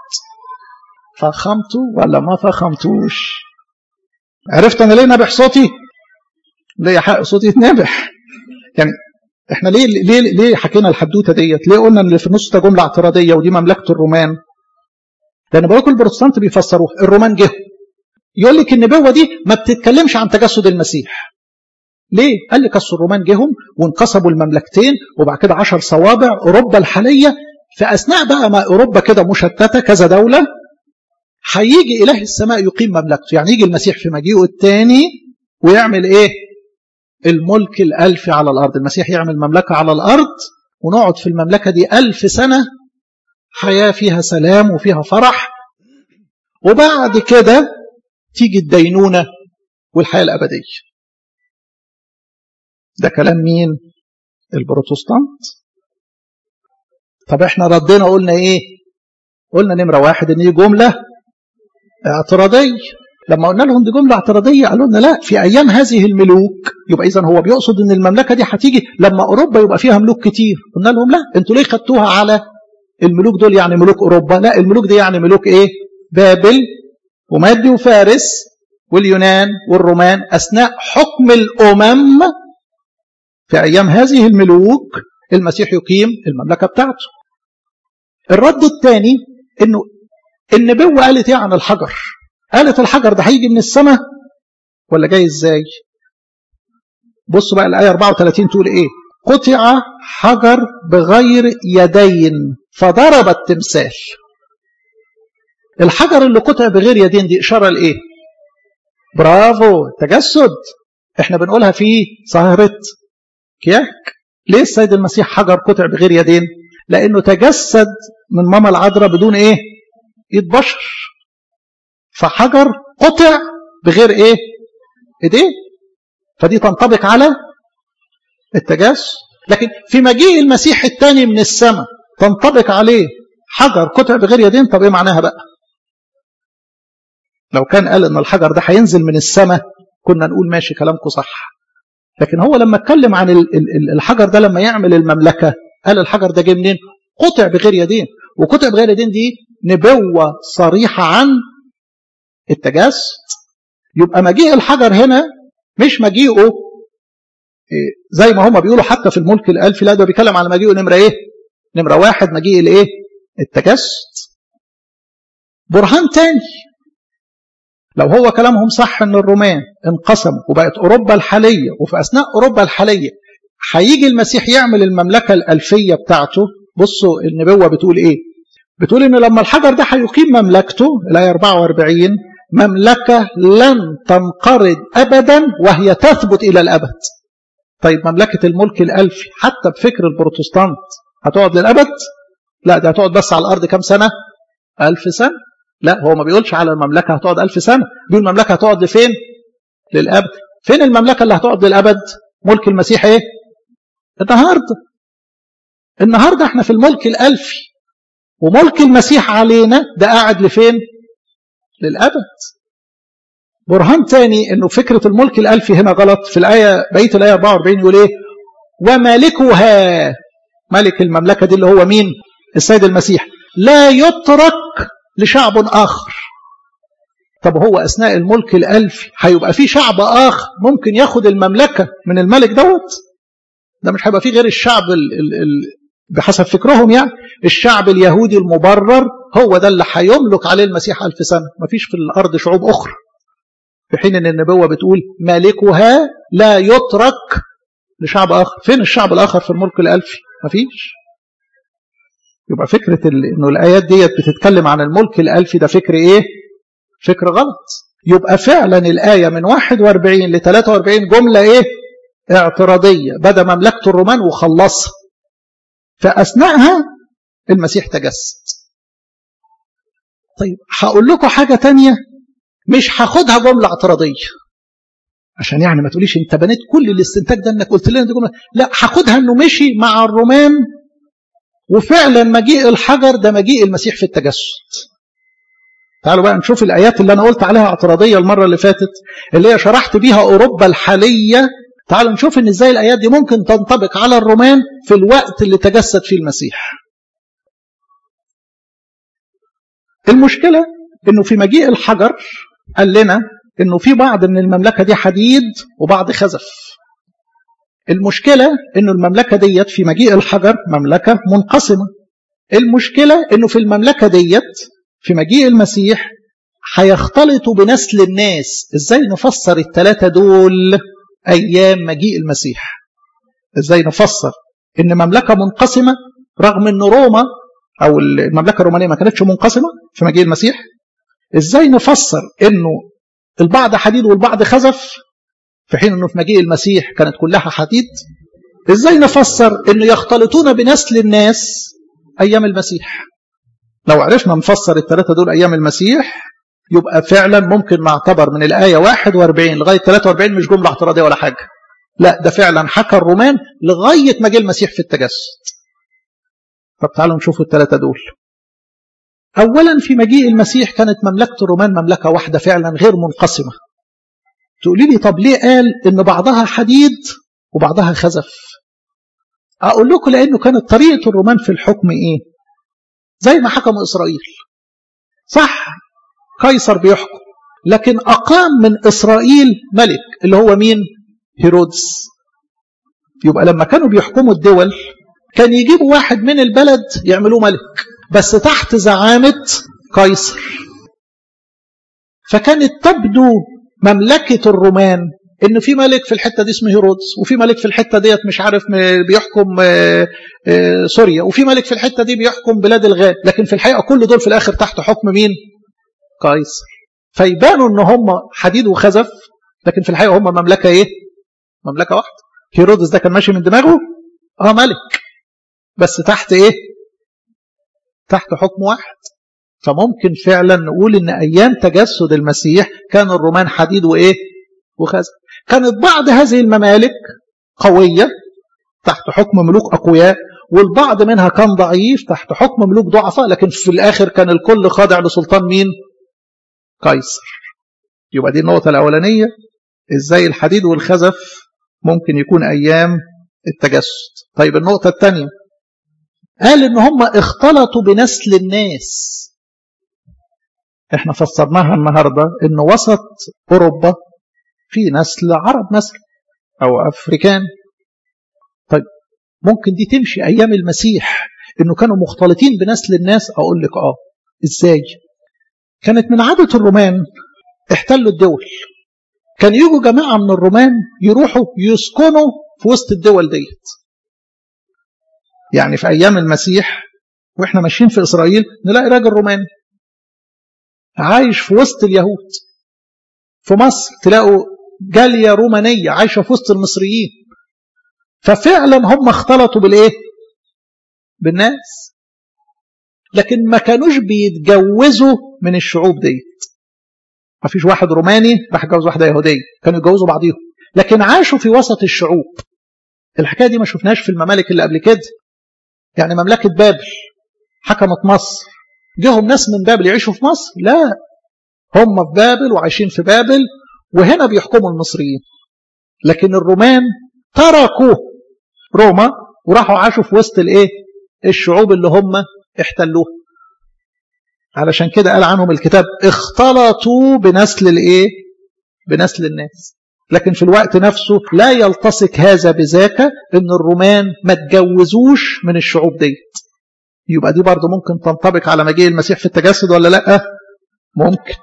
فخمتوا ولا ما فخمتوش عرفت أنا ليه نبح صوتي ليه حق صوتي يتنبح يعني احنا ليه ليه ليه حكينا الحدوته ديت ليه قلنا ان في النص ده جمله اعتراضيه ودي مملكه الرومان لان بقول البروتستانت بيفسروها الرومان جه يقول لك النبوه دي ما بتتكلمش عن تجسد المسيح ليه؟ قال لك اصل الرومان جهم وانقسموا المملكتين وبعد كده عشر صوابع اوروبا الحاليه في اثناء بقى ما اوروبا كده مشتته كذا دوله هيجي اله السماء يقيم مملكته يعني يجي المسيح في مجيئه الثاني ويعمل ايه؟ الملك الالفي على الارض المسيح يعمل مملكه على الارض ونقعد في المملكه دي ألف سنه حياة فيها سلام وفيها فرح وبعد كده تيجي الدينونة والحياة الأبدية ده كلام مين البروتستانت طب احنا ردينا قلنا ايه قلنا نمرة واحد ان دي جملة اعتراضية لما قلنا لهم دي جملة اعتراضية قالوا لنا لا في أيام هذه الملوك يبقى إذا هو بيقصد إن المملكة دي هتيجي لما أوروبا يبقى فيها ملوك كتير قلنا لهم لا أنتوا ليه خدتوها على الملوك دول يعني ملوك أوروبا لا الملوك دي يعني ملوك إيه بابل ومادي وفارس واليونان والرومان أثناء حكم الأمم في أيام هذه الملوك المسيح يقيم المملكة بتاعته الرد الثاني إنه النبوة قالت إيه عن الحجر قالت الحجر ده هيجي من السماء ولا جاي إزاي بصوا بقى الآية 34 تقول إيه قطع حجر بغير يدين فضرب التمثال الحجر اللي قطع بغير يدين دي إشارة لإيه برافو تجسد احنا بنقولها في سهرة كياك ليه السيد المسيح حجر قطع بغير يدين لأنه تجسد من ماما العذراء بدون إيه إيد بشر فحجر قطع بغير إيه إيديه فدي تنطبق على التجسد لكن في مجيء المسيح الثاني من السماء تنطبق عليه حجر قطع بغير يدين طب ايه معناها بقى لو كان قال ان الحجر ده هينزل من السماء كنا نقول ماشي كلامكم صح لكن هو لما اتكلم عن الحجر ده لما يعمل المملكة قال الحجر ده جه منين قطع بغير يدين وقطع بغير يدين دي نبوة صريحة عن التجسد يبقى مجيء الحجر هنا مش مجيئه زي ما هما بيقولوا حتى في الملك الألفي لا ده بيتكلم على مجيئه نمرة ايه نمرة واحد مجيء الايه التجسد برهان تاني لو هو كلامهم صح ان الرومان انقسموا وبقت اوروبا الحاليه وفي اثناء اوروبا الحاليه هيجي المسيح يعمل المملكه الالفيه بتاعته بصوا النبوه بتقول ايه بتقول ان لما الحجر ده هيقيم مملكته الايه 44 مملكه لن تنقرض ابدا وهي تثبت الى الابد طيب مملكه الملك الالفي حتى بفكر البروتستانت هتقعد للابد لا دي هتقعد بس على الارض كام سنه ألف سنه لا هو ما بيقولش على المملكة هتقعد ألف سنة بيقول المملكة هتقعد لفين للأبد فين المملكة اللي هتقعد للأبد ملك المسيح ايه النهاردة النهاردة احنا في الملك الألفي وملك المسيح علينا ده قاعد لفين للأبد برهان تاني انه فكرة الملك الألفي هنا غلط في الآية بقية الآية 44 يقول ايه ومالكها ملك المملكة دي اللي هو مين السيد المسيح لا يترك لشعب آخر طب هو أثناء الملك الألفي هيبقى في شعب آخر ممكن ياخد المملكة من الملك دوت ده مش هيبقى فيه غير الشعب ال ال ال بحسب فكرهم يعني الشعب اليهودي المبرر هو ده اللي هيملك عليه المسيح ألف سنة مفيش في الأرض شعوب أخرى في حين أن النبوة بتقول مالكها لا يترك لشعب آخر فين الشعب الآخر في الملك الألفي مفيش يبقى فكرة انه الآيات ديت بتتكلم عن الملك الألفي ده فكر ايه فكر غلط يبقى فعلا الآية من 41 ل 43 جملة ايه اعتراضية بدا مملكة الرومان وخلصها فأثناءها المسيح تجسد طيب هقول لكم حاجة تانية مش هاخدها جملة اعتراضية عشان يعني ما تقوليش انت بنيت كل الاستنتاج ده انك قلت لنا دي جملة لا هاخدها انه مشي مع الرومان وفعلا مجيء الحجر ده مجيء المسيح في التجسد تعالوا بقى نشوف الآيات اللي أنا قلت عليها اعتراضية المرة اللي فاتت اللي هي شرحت بيها أوروبا الحالية تعالوا نشوف إن إزاي الآيات دي ممكن تنطبق على الرومان في الوقت اللي تجسد فيه المسيح المشكلة إنه في مجيء الحجر قال لنا إنه في بعض من المملكة دي حديد وبعض خزف المشكلة إنه المملكة ديت في مجيء الحجر مملكة منقسمة المشكلة إنه في المملكة ديت في مجيء المسيح هيختلطوا بنسل الناس إزاي نفسر الثلاثة دول أيام مجيء المسيح إزاي نفسر إن مملكة منقسمة رغم إن روما أو المملكة الرومانية ما كانتش منقسمة في مجيء المسيح إزاي نفسر إنه البعض حديد والبعض خزف في حين انه في مجيء المسيح كانت كلها حديد ازاي نفسر انه يختلطون بنسل الناس ايام المسيح لو عرفنا نفسر الثلاثه دول ايام المسيح يبقى فعلا ممكن نعتبر من الايه 41 لغايه 43 مش جمله اعتراضيه ولا حاجه لا ده فعلا حكى الرومان لغايه ما جه المسيح في التجسد طب تعالوا نشوف الثلاثه دول اولا في مجيء المسيح كانت مملكه الرومان مملكه واحده فعلا غير منقسمه تقولي لي طب ليه قال ان بعضها حديد وبعضها خزف اقول لكم لانه كانت طريقه الرومان في الحكم ايه زي ما حكموا اسرائيل صح قيصر بيحكم لكن اقام من اسرائيل ملك اللي هو مين هيرودس يبقى لما كانوا بيحكموا الدول كان يجيبوا واحد من البلد يعملوه ملك بس تحت زعامه قيصر فكانت تبدو مملكة الرومان ان في ملك في الحتة دي اسمه هيرودس وفي ملك في الحتة ديت مش عارف بيحكم سوريا وفي ملك في الحتة دي بيحكم بلاد الغاب لكن في الحقيقة كل دول في الاخر تحت حكم مين قيصر فيبانوا ان هم حديد وخزف لكن في الحقيقة هم مملكة ايه مملكة واحدة هيرودس ده كان ماشي من دماغه اه ملك بس تحت ايه تحت حكم واحد فممكن فعلا نقول ان ايام تجسد المسيح كان الرومان حديد وايه وخزف كانت بعض هذه الممالك قوية تحت حكم ملوك أقوياء والبعض منها كان ضعيف تحت حكم ملوك ضعفاء لكن في الآخر كان الكل خاضع لسلطان مين قيصر يبقى دي النقطة الأولانية إزاي الحديد والخزف ممكن يكون أيام التجسد طيب النقطة الثانية قال إن هم اختلطوا بنسل الناس احنا فسرناها النهاردة إن وسط أوروبا في نسل عرب مثلا أو أفريكان طيب ممكن دي تمشي أيام المسيح إنه كانوا مختلطين بنسل الناس أقول لك آه إزاي كانت من عادة الرومان احتلوا الدول كان يجوا جماعة من الرومان يروحوا يسكنوا في وسط الدول ديت يعني في أيام المسيح وإحنا ماشيين في إسرائيل نلاقي راجل روماني عايش في وسط اليهود في مصر تلاقوا جالية رومانية عايشة في وسط المصريين ففعلا هم اختلطوا بالايه بالناس لكن ما كانوش بيتجوزوا من الشعوب ديت ما فيش واحد روماني راح يتجوز واحده يهوديه كانوا يتجوزوا بعضيهم لكن عاشوا في وسط الشعوب الحكايه دي ما شفناهاش في الممالك اللي قبل كده يعني مملكه بابل حكمت مصر جيهم ناس من بابل يعيشوا في مصر لا هم في بابل وعايشين في بابل وهنا بيحكموا المصريين لكن الرومان تركوا روما وراحوا عاشوا في وسط الايه الشعوب اللي هم احتلوها علشان كده قال عنهم الكتاب اختلطوا بنسل الايه بنسل الناس لكن في الوقت نفسه لا يلتصق هذا بذاك ان الرومان ما تجوزوش من الشعوب ديت يبقى دي برضه ممكن تنطبق على مجيء المسيح في التجسد ولا لا ممكن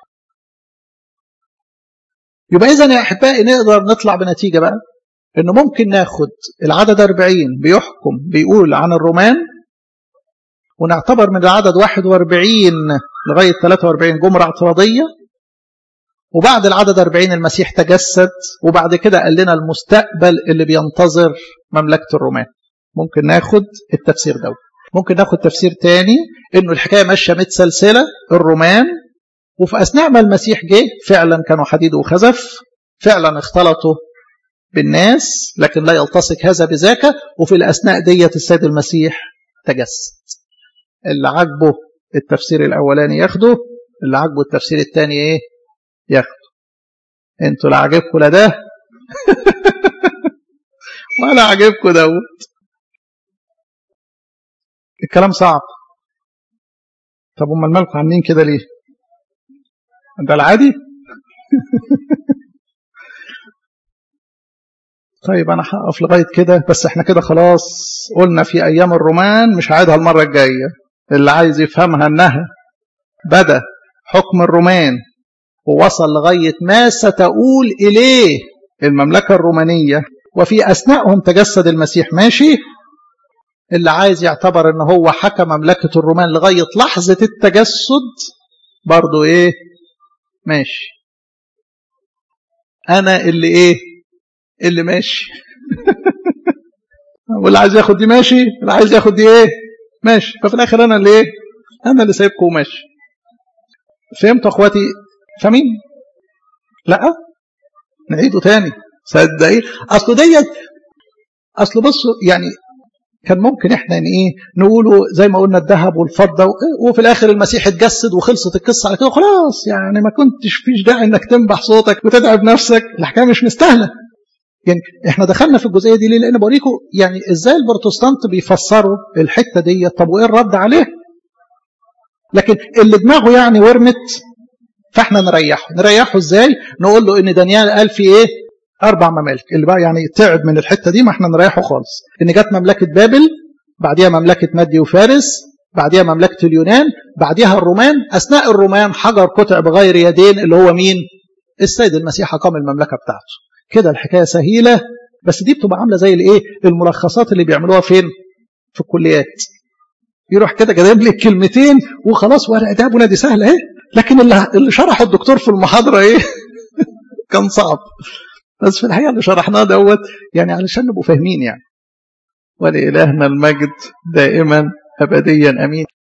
يبقى اذا يا احبائي نقدر نطلع بنتيجه بقى انه ممكن ناخد العدد 40 بيحكم بيقول عن الرومان ونعتبر من العدد 41 لغايه 43 جمره اعتراضيه وبعد العدد 40 المسيح تجسد وبعد كده قال لنا المستقبل اللي بينتظر مملكه الرومان ممكن ناخد التفسير ده ممكن ناخد تفسير تاني انه الحكايه ماشيه متسلسله الرومان وفي اثناء ما المسيح جه فعلا كانوا حديد وخزف فعلا اختلطوا بالناس لكن لا يلتصق هذا بذاك وفي الأثناء ديت السيد المسيح تجسد اللي عجبه التفسير الأولاني ياخده اللي عجبه التفسير الثاني ايه ياخده انتوا لا عجبكم لا ده ولا عجبكم دوت الكلام صعب طب امال مالكم عاملين كده ليه ده العادي طيب انا هقف لغايه كده بس احنا كده خلاص قلنا في ايام الرومان مش هعيدها المره الجايه اللي عايز يفهمها انها بدا حكم الرومان ووصل لغايه ما ستقول اليه المملكه الرومانيه وفي اثناءهم تجسد المسيح ماشي اللي عايز يعتبر ان هو حكم مملكه الرومان لغايه لحظه التجسد برضه ايه ماشي انا اللي ايه اللي ماشي واللي عايز ياخد دي ماشي اللي عايز ياخد دي ايه ماشي ففي الاخر انا اللي ايه انا اللي سايبكم وماشي فهمتوا اخواتي فاهمين لا نعيده تاني صدقين اصل ديت اصل بصوا يعني كان ممكن احنا يعني ايه نقوله زي ما قلنا الذهب والفضه وفي الاخر المسيح اتجسد وخلصت القصه على كده خلاص يعني ما كنتش فيش داعي انك تنبح صوتك وتتعب نفسك الحكايه مش مستاهله يعني احنا دخلنا في الجزئيه دي ليه؟ لان بوريكم يعني ازاي البروتستانت بيفسروا الحته دي طب وايه الرد عليه؟ لكن اللي دماغه يعني ورمت فاحنا نريحه، نريحه ازاي؟ نقول له ان دانيال قال في ايه؟ اربع ممالك اللي بقى يعني تعب من الحته دي ما احنا نريحه خالص، ان جت مملكه بابل بعديها مملكه مادي وفارس بعديها مملكه اليونان بعديها الرومان اثناء الرومان حجر قطع بغير يدين اللي هو مين؟ السيد المسيح اقام المملكه بتاعته. كده الحكايه سهيله بس دي بتبقى عامله زي الايه الملخصات اللي بيعملوها فين في الكليات يروح كده كاتب لك كلمتين وخلاص ورقه ده ابونا دي سهله اهي لكن اللي اللي شرحه الدكتور في المحاضره ايه كان صعب بس في الحقيقه اللي شرحناه دوت يعني علشان نبقوا فاهمين يعني ولإلهنا المجد دائما ابديا امين